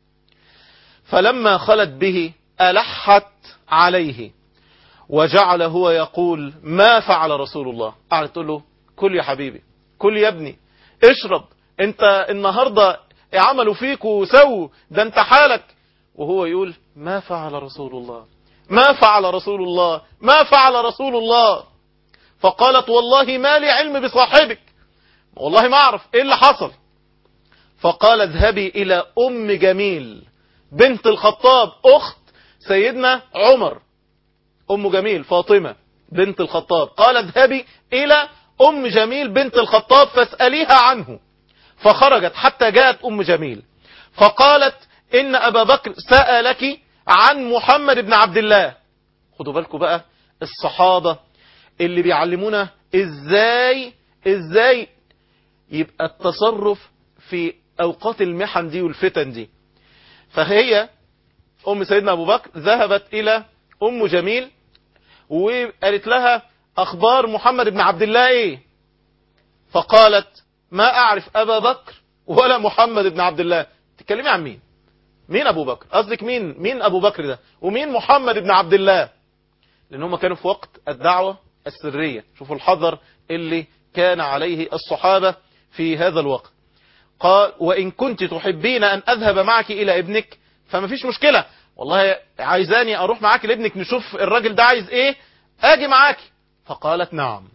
فلما خلت به ألحت عليه وجعل هو يقول ما فعل رسول الله قعدت تقول له كل يا حبيبي كل يا ابني اشرب انت النهاردة عملوا فيك وسووا ده انت حالك وهو يقول ما فعل رسول الله ما فعل رسول الله ما فعل رسول الله فقالت والله ما لي علم بصاحبك والله ما اعرف ايه اللي حصل فقال اذهبي الى ام جميل بنت الخطاب اخت سيدنا عمر ام جميل فاطمة بنت الخطاب قال اذهبي الى ام جميل بنت الخطاب فاسأليها عنه فخرجت حتى جاءت ام جميل فقالت ان ابا بكر سألك عن محمد بن عبد الله خدوا بالكم بقى الصحابة اللي بيعلمونا ازاي ازاي يبقى التصرف في اوقات المحن دي والفتن دي فهي ام سيدنا ابو بكر ذهبت الى ام جميل وقالت لها اخبار محمد بن عبد الله ايه فقالت ما اعرف ابا بكر ولا محمد بن عبد الله تتكلمي عن مين مين ابو بكر قصدك مين مين ابو بكر ده ومين محمد بن عبد الله لان هم كانوا في وقت الدعوة السرية شوفوا الحذر اللي كان عليه الصحابة في هذا الوقت قال وإن كنت تحبين أن أذهب معك إلى ابنك فما فيش مشكلة والله عايزاني أروح معاك لابنك نشوف الراجل ده عايز إيه أجي معاك فقالت نعم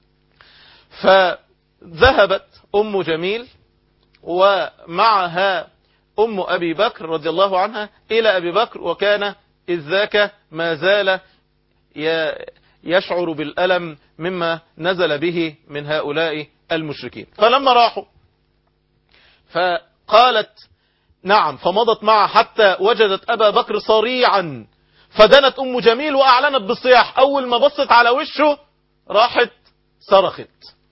فذهبت أم جميل ومعها أم أبي بكر رضي الله عنها إلى أبي بكر وكان إذ ذاك ما زال يشعر بالألم مما نزل به من هؤلاء المشركين فلما راحوا فقالت نعم فمضت معه حتى وجدت أبا بكر صريعا فدنت أم جميل وأعلنت بالصياح أول ما بصت على وشه راحت صرخت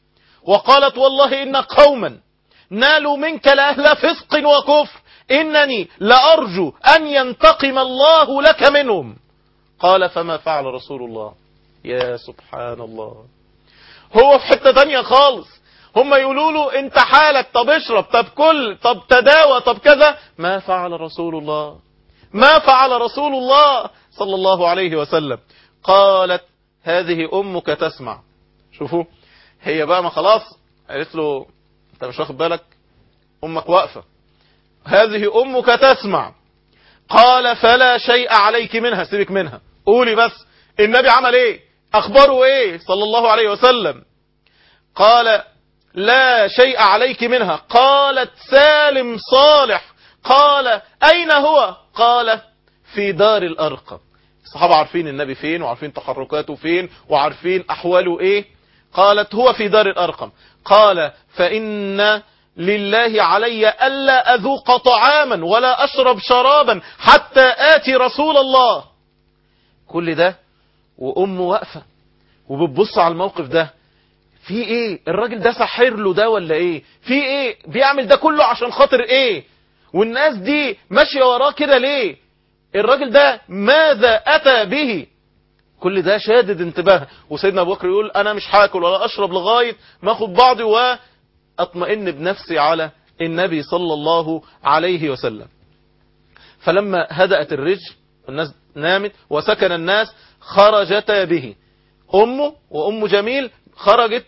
وقالت والله إن قوما نالوا منك لأهل فسق وكفر إنني لأرجو أن ينتقم الله لك منهم قال فما فعل رسول الله يا سبحان الله هو في حتة تانية خالص هم يقولوا له انت حالك طب اشرب طب كل طب تداوى طب كذا ما فعل رسول الله ما فعل رسول الله صلى الله عليه وسلم قالت هذه امك تسمع شوفوا هي بقى ما خلاص قالت له انت مش واخد بالك امك واقفة هذه امك تسمع قال فلا شيء عليك منها سيبك منها قولي بس النبي عمل ايه اخباره ايه صلى الله عليه وسلم قال لا شيء عليك منها قالت سالم صالح قال اين هو قال في دار الارقم الصحابة عارفين النبي فين وعارفين تحركاته فين وعارفين احواله ايه قالت هو في دار الارقم قال فان لله علي ألا أذوق طعاما ولا أشرب شرابا حتى آتي رسول الله كل ده وأمه واقفة وبتبص على الموقف ده في ايه الراجل ده سحر له ده ولا ايه في ايه بيعمل ده كله عشان خاطر ايه والناس دي ماشية وراه كده ليه الراجل ده ماذا أتى به كل ده شادد انتباه وسيدنا أبو بكر يقول أنا مش هاكل ولا أشرب لغاية ما أخد بعضي و أطمئن بنفسي على النبي صلى الله عليه وسلم فلما هدأت الرجل الناس نامت وسكن الناس خرجتا به أمه وأم جميل خرجت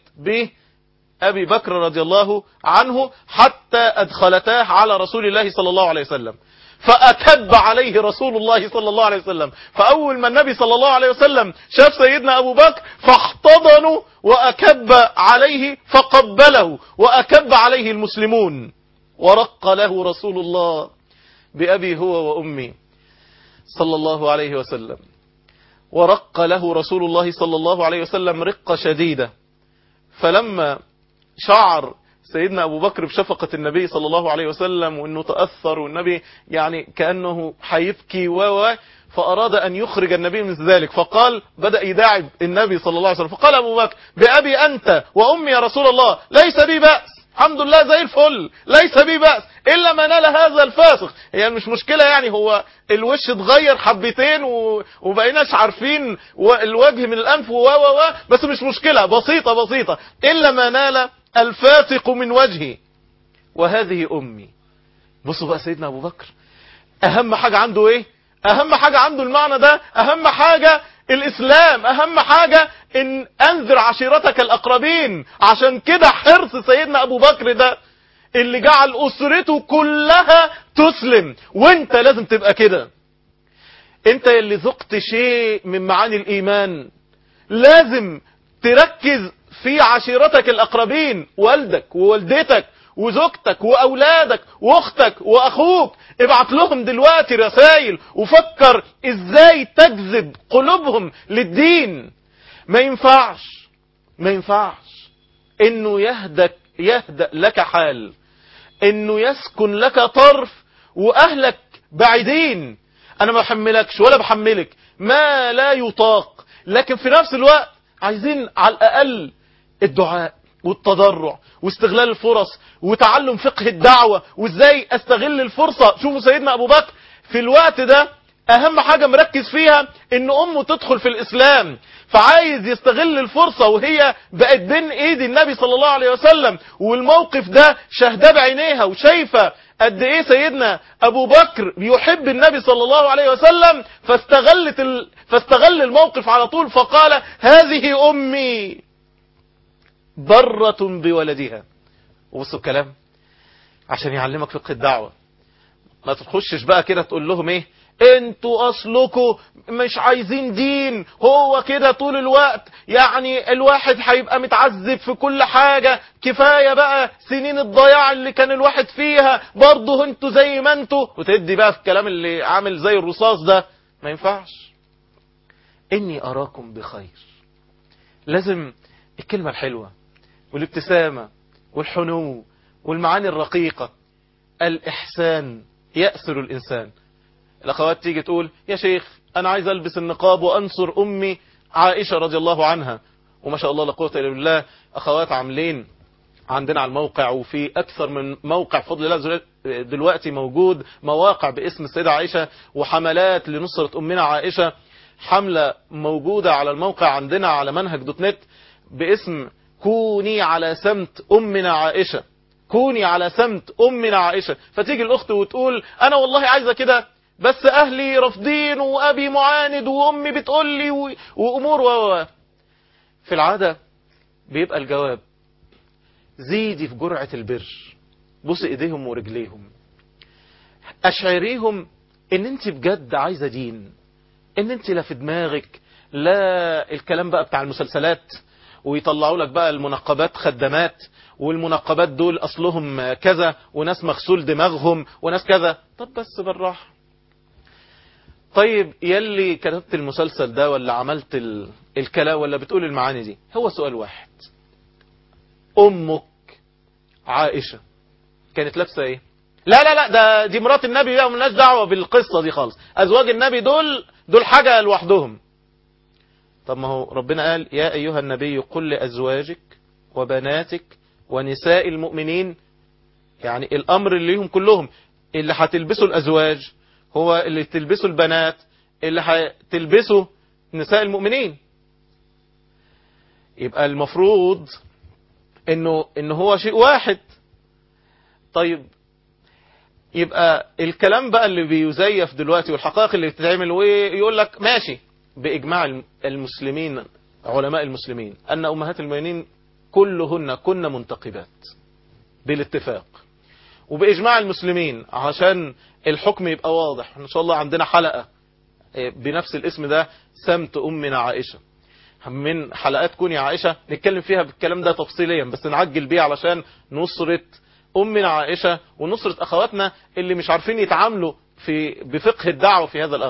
بأبي بكر رضي الله عنه حتى أدخلتاه على رسول الله صلى الله عليه وسلم فأكب عليه رسول الله صلى الله عليه وسلم فأول ما النبي صلى الله عليه وسلم شاف سيدنا أبو بكر فاحتضنوا وأكب عليه فقبله وأكب عليه المسلمون ورق له رسول الله بأبي هو وأمي صلى الله عليه وسلم ورق له رسول الله صلى الله عليه وسلم رقة شديدة فلما شعر سيدنا أبو بكر بشفقة النبي صلى الله عليه وسلم وأنه تأثر والنبي يعني كأنه حيبكي و فأراد أن يخرج النبي من ذلك فقال بدأ يداعب النبي صلى الله عليه وسلم فقال أبو بكر بأبي أنت وأمي يا رسول الله ليس بي بأس الحمد لله زي الفل ليس بي بأس إلا ما نال هذا الفاسق هي يعني مش مشكلة يعني هو الوش اتغير حبتين و... وبقيناش عارفين و... الوجه من الأنف و و و بس مش مشكلة بسيطة بسيطة إلا ما نال الفاسق من وجهي وهذه أمي بصوا بقى سيدنا أبو بكر أهم حاجة عنده إيه أهم حاجة عنده المعنى ده أهم حاجة الإسلام أهم حاجة إن أنذر عشيرتك الأقربين عشان كده حرص سيدنا أبو بكر ده اللي جعل أسرته كلها تسلم وانت لازم تبقى كده انت اللي ذقت شيء من معاني الإيمان لازم تركز في عشيرتك الأقربين والدك ووالدتك وزوجتك وأولادك وأختك وأخوك ابعت لهم دلوقتي رسائل وفكر ازاي تجذب قلوبهم للدين ما ينفعش ما ينفعش انه يهدك يهدأ لك حال انه يسكن لك طرف واهلك بعيدين انا ما بحملكش ولا بحملك ما لا يطاق لكن في نفس الوقت عايزين على الاقل الدعاء والتضرع واستغلال الفرص وتعلم فقه الدعوة وازاي استغل الفرصة شوفوا سيدنا ابو بكر في الوقت ده اهم حاجة مركز فيها ان امه تدخل في الاسلام فعايز يستغل الفرصة وهي بقت بين ايد النبي صلى الله عليه وسلم والموقف ده شهده بعينيها وشايفة قد ايه سيدنا ابو بكر بيحب النبي صلى الله عليه وسلم فاستغلت ال... فاستغل الموقف على طول فقال هذه امي برة بولدها وبصوا الكلام عشان يعلمك فقه الدعوة ما تخشش بقى كده تقول لهم ايه انتوا اصلكوا مش عايزين دين هو كده طول الوقت يعني الواحد هيبقى متعذب في كل حاجة كفاية بقى سنين الضياع اللي كان الواحد فيها برضه انتوا زي ما انتوا وتدي بقى في الكلام اللي عامل زي الرصاص ده ما ينفعش اني اراكم بخير لازم الكلمة الحلوة والابتسامة والحنو والمعاني الرقيقة الإحسان يأثر الإنسان الأخوات تيجي تقول يا شيخ أنا عايز ألبس النقاب وأنصر أمي عائشة رضي الله عنها وما شاء الله لا قوة إلا بالله أخوات عاملين عندنا على الموقع وفي أكثر من موقع فضل الله دلوقتي موجود مواقع باسم السيدة عائشة وحملات لنصرة أمنا عائشة حملة موجودة على الموقع عندنا على منهج دوت نت باسم كوني على سمت أمنا عائشة كوني على سمت أمنا عائشة فتيجي الأخت وتقول أنا والله عايزة كده بس أهلي رافضين وأبي معاند وأمي بتقول لي و... وأمور و في العادة بيبقى الجواب زيدي في جرعة البر بص إيديهم ورجليهم أشعريهم إن أنت بجد عايزة دين إن أنت لا في دماغك لا الكلام بقى بتاع المسلسلات ويطلعوا لك بقى المنقبات خدامات والمنقبات دول أصلهم كذا وناس مغسول دماغهم وناس كذا طب بس بالراحة طيب يلي كتبت المسلسل ده ولا عملت ال... الكلام ولا بتقول المعاني دي هو سؤال واحد أمك عائشة كانت لابسة ايه لا لا لا ده دي مرات النبي بقى ملناش دعوة بالقصة دي خالص أزواج النبي دول دول حاجة لوحدهم طب ما هو ربنا قال يا أيها النبي قل لأزواجك وبناتك ونساء المؤمنين يعني الأمر اللي ليهم كلهم اللي هتلبسوا الأزواج هو اللي تلبسوا البنات اللي هتلبسوا نساء المؤمنين يبقى المفروض انه انه هو شيء واحد طيب يبقى الكلام بقى اللي بيزيف دلوقتي والحقائق اللي بتتعمل ويقول لك ماشي بإجماع المسلمين علماء المسلمين أن أمهات المؤمنين كلهن كن منتقبات بالاتفاق وبإجماع المسلمين عشان الحكم يبقى واضح إن شاء الله عندنا حلقة بنفس الاسم ده سمت أمنا عائشة من حلقات كوني عائشة نتكلم فيها بالكلام ده تفصيليا بس نعجل بيه علشان نصرة أمنا عائشة ونصرة أخواتنا اللي مش عارفين يتعاملوا في بفقه الدعوة في هذا الأمر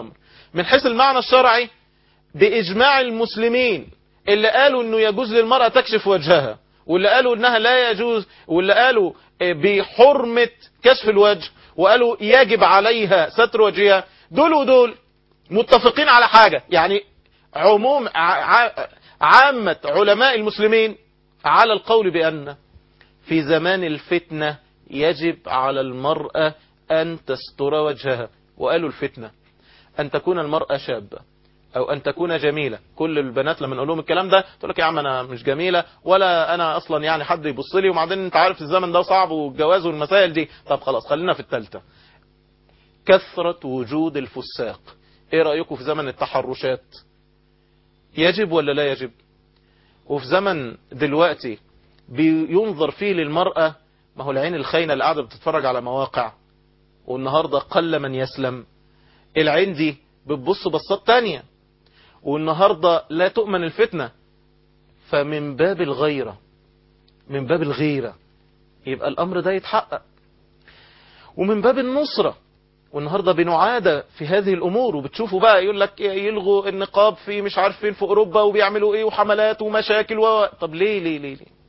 من حيث المعنى الشرعي بإجماع المسلمين اللي قالوا انه يجوز للمرأة تكشف وجهها واللي قالوا انها لا يجوز واللي قالوا بحرمة كشف الوجه وقالوا يجب عليها ستر وجهها دول ودول متفقين على حاجة يعني عموم عامة علماء المسلمين على القول بأن في زمان الفتنة يجب على المرأة أن تستر وجهها وقالوا الفتنة أن تكون المرأة شابة أو أن تكون جميلة كل البنات لما نقول لهم الكلام ده تقول لك يا عم أنا مش جميلة ولا أنا أصلا يعني حد يبص لي وبعدين أنت عارف الزمن ده صعب والجواز والمسائل دي طب خلاص خلينا في الثالثة كثرة وجود الفساق إيه رأيكم في زمن التحرشات يجب ولا لا يجب وفي زمن دلوقتي بينظر فيه للمرأة ما هو العين الخاينة اللي قاعدة بتتفرج على مواقع والنهاردة قل من يسلم العين دي بتبص بصات تانية والنهاردة لا تؤمن الفتنة فمن باب الغيرة من باب الغيرة يبقى الأمر ده يتحقق ومن باب النصرة والنهاردة بنعادة في هذه الأمور وبتشوفوا بقى يقول لك يلغوا النقاب في مش عارف فين في أوروبا وبيعملوا إيه وحملات ومشاكل و... طب ليه ليه ليه, ليه؟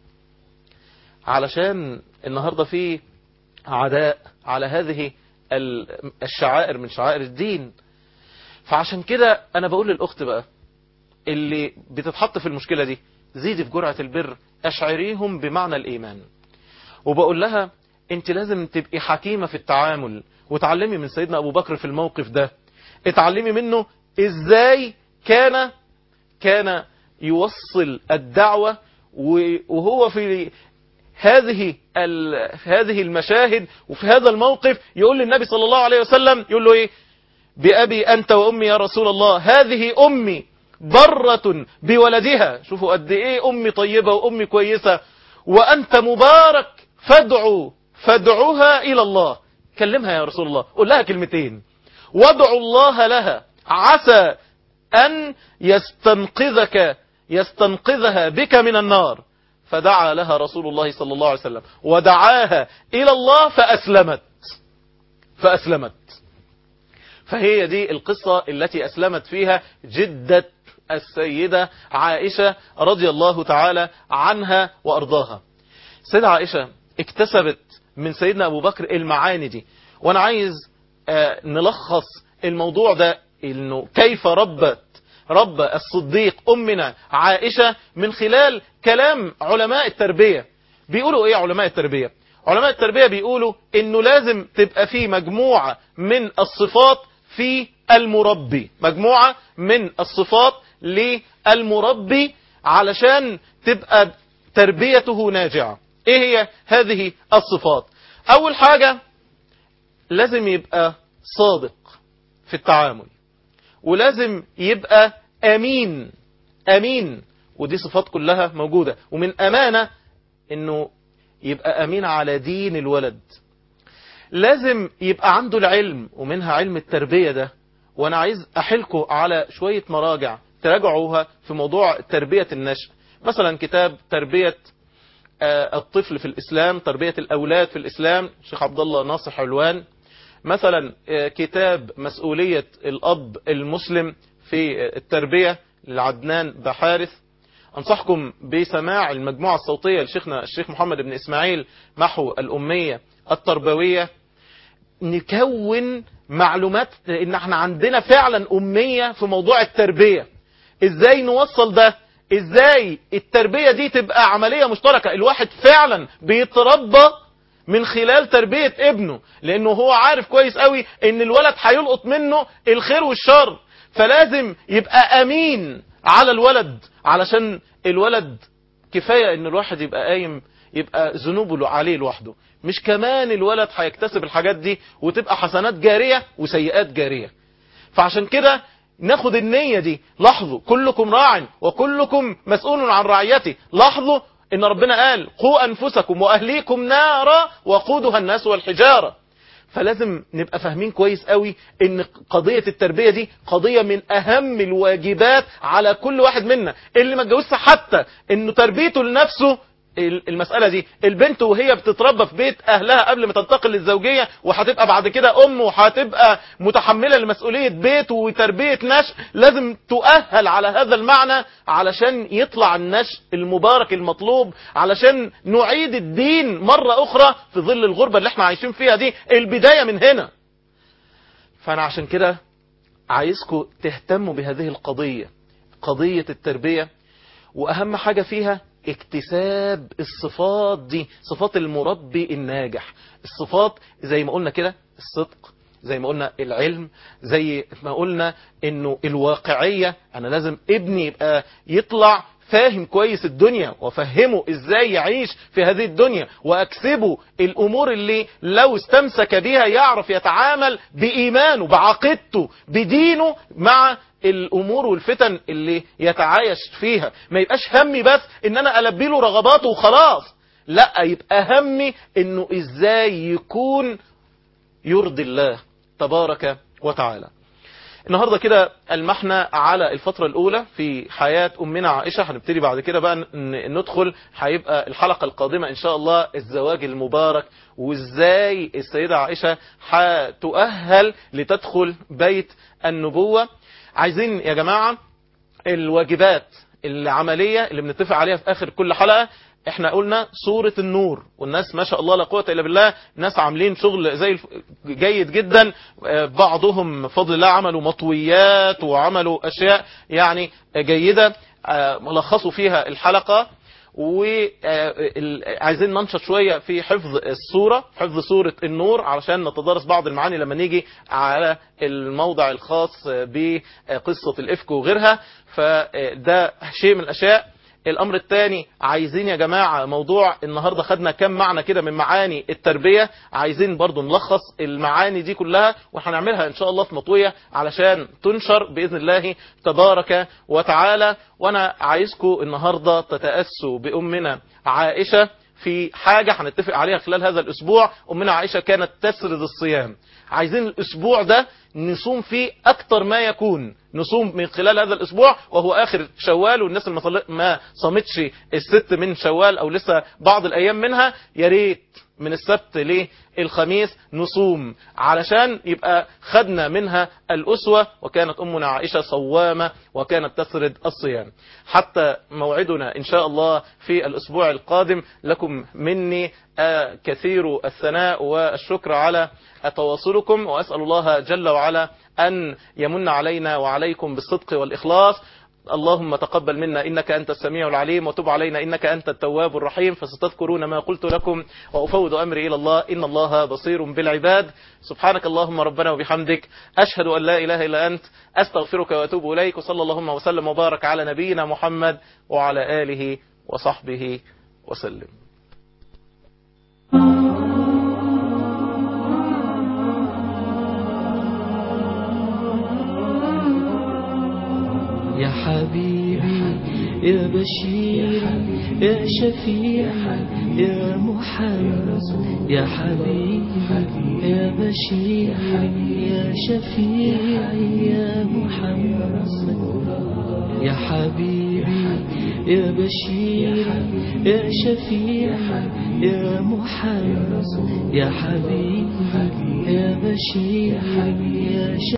علشان النهاردة في عداء على هذه الشعائر من شعائر الدين فعشان كده أنا بقول للأخت بقى اللي بتتحط في المشكلة دي زيدي في جرعة البر أشعريهم بمعنى الإيمان وبقول لها انت لازم تبقي حكيمة في التعامل وتعلمي من سيدنا أبو بكر في الموقف ده اتعلمي منه ازاي كان كان يوصل الدعوة وهو في هذه هذه المشاهد وفي هذا الموقف يقول للنبي صلى الله عليه وسلم يقول له ايه بأبي أنت وأمي يا رسول الله هذه أمي برة بولدها شوفوا قد ايه أمي طيبة وأمي كويسة وأنت مبارك فادعوا فادعوها إلى الله كلمها يا رسول الله قول لها كلمتين وادعوا الله لها عسى أن يستنقذك يستنقذها بك من النار فدعا لها رسول الله صلى الله عليه وسلم ودعاها إلى الله فأسلمت فأسلمت فهي دي القصة التي أسلمت فيها جدة السيدة عائشة رضي الله تعالى عنها وأرضاها سيدة عائشة اكتسبت من سيدنا أبو بكر المعاني دي وأنا عايز آه نلخص الموضوع ده إنه كيف ربت رب الصديق أمنا عائشة من خلال كلام علماء التربية بيقولوا إيه علماء التربية علماء التربية بيقولوا إنه لازم تبقى فيه مجموعة من الصفات في المربي مجموعة من الصفات للمربي علشان تبقى تربيته ناجعة ايه هي هذه الصفات اول حاجة لازم يبقى صادق في التعامل ولازم يبقى امين امين ودي صفات كلها موجودة ومن امانة انه يبقى امين على دين الولد لازم يبقى عنده العلم ومنها علم التربية ده وانا عايز احلكم على شوية مراجع تراجعوها في موضوع تربية النشء مثلا كتاب تربية الطفل في الإسلام تربية الأولاد في الإسلام شيخ عبد الله ناصح علوان مثلا كتاب مسؤولية الأب المسلم في التربية لعدنان بحارث أنصحكم بسماع المجموعة الصوتية لشيخنا الشيخ محمد بن إسماعيل محو الأمية التربوية نكون معلومات ان احنا عندنا فعلا أمية في موضوع التربية ازاي نوصل ده ازاي التربية دي تبقى عملية مشتركة الواحد فعلا بيتربى من خلال تربية ابنه لانه هو عارف كويس قوي ان الولد هيلقط منه الخير والشر فلازم يبقى امين على الولد علشان الولد كفاية ان الواحد يبقى قايم يبقى ذنوبه عليه لوحده مش كمان الولد هيكتسب الحاجات دي وتبقى حسنات جارية وسيئات جارية فعشان كده ناخد النية دي لاحظوا كلكم راع وكلكم مسؤول عن رعيته لاحظوا ان ربنا قال قوا انفسكم واهليكم نارا وقودها الناس والحجارة فلازم نبقى فاهمين كويس قوي ان قضية التربية دي قضية من اهم الواجبات على كل واحد منا اللي ما اتجوزش حتى انه تربيته لنفسه ال- المسألة دي البنت وهي بتتربى في بيت أهلها قبل ما تنتقل للزوجية وهتبقى بعد كده أم وهتبقى متحملة لمسؤولية بيت وتربية نشء لازم تؤهل على هذا المعنى علشان يطلع النشء المبارك المطلوب علشان نعيد الدين مرة أخرى في ظل الغربة اللي احنا عايشين فيها دي البداية من هنا فأنا عشان كده عايزكم تهتموا بهذه القضية قضية التربية وأهم حاجة فيها اكتساب الصفات دي صفات المربي الناجح الصفات زي ما قلنا كده الصدق زي ما قلنا العلم زي ما قلنا انه الواقعية انا لازم ابني يبقى يطلع فاهم كويس الدنيا وفهمه ازاي يعيش في هذه الدنيا واكسبه الامور اللي لو استمسك بها يعرف يتعامل بايمانه بعقيدته بدينه مع الامور والفتن اللي يتعايش فيها ما يبقاش همي بس ان انا البي له رغباته وخلاص لا يبقى همي انه ازاي يكون يرضي الله تبارك وتعالى النهاردة كده المحنا على الفترة الأولى في حياة أمنا عائشة هنبتدي بعد كده بقى ن- ندخل هيبقى الحلقة القادمة إن شاء الله الزواج المبارك وإزاي السيدة عائشة هتؤهل لتدخل بيت النبوة عايزين يا جماعة الواجبات العملية اللي بنتفق عليها في آخر كل حلقة احنا قلنا سورة النور والناس ما شاء الله لا قوة الا بالله ناس عاملين شغل زي الف... جيد جدا آه، بعضهم فضل الله عملوا مطويات وعملوا اشياء يعني جيدة آه، ملخصوا فيها الحلقة وعايزين ننشط شوية في حفظ الصورة حفظ صورة النور علشان نتدارس بعض المعاني لما نيجي على الموضع الخاص بقصة الإفك وغيرها فده شيء من الأشياء الامر الثاني عايزين يا جماعة موضوع النهاردة خدنا كم معنى كده من معاني التربية عايزين برضو نلخص المعاني دي كلها وهنعملها ان شاء الله في مطوية علشان تنشر بإذن الله تبارك وتعالى وانا عايزكم النهاردة تتأسوا بأمنا عائشة في حاجة هنتفق عليها خلال هذا الأسبوع أمنا عائشة كانت تسرد الصيام عايزين الأسبوع ده نصوم فيه أكتر ما يكون نصوم من خلال هذا الأسبوع وهو آخر شوال والناس اللي ما صل- ما صامتش الست من شوال أو لسه بعض الأيام منها يا ريت من السبت للخميس نصوم علشان يبقى خدنا منها الأسوة وكانت أمنا عائشة صوامة وكانت تسرد الصيام حتى موعدنا إن شاء الله في الأسبوع القادم لكم مني آه، كثير الثناء والشكر على تواصلكم وأسأل الله جل وعلا أن يمن علينا وعليكم بالصدق والإخلاص اللهم تقبل منا إنك أنت السميع العليم وتب علينا إنك أنت التواب الرحيم فستذكرون ما قلت لكم وأفوض أمري إلى الله إن الله بصير بالعباد سبحانك اللهم ربنا وبحمدك أشهد أن لا إله إلا أنت أستغفرك وأتوب إليك وصلى اللهم وسلم وبارك على نبينا محمد وعلى آله وصحبه وسلم يا حبيبي يا بشير يا شفيع يا محمد يا حبيبي يا بشير يا شفيع يا محمد يا حبيبي يا بشير يا شفيع يا محمد يا حبيبي يا بشير يا شفيع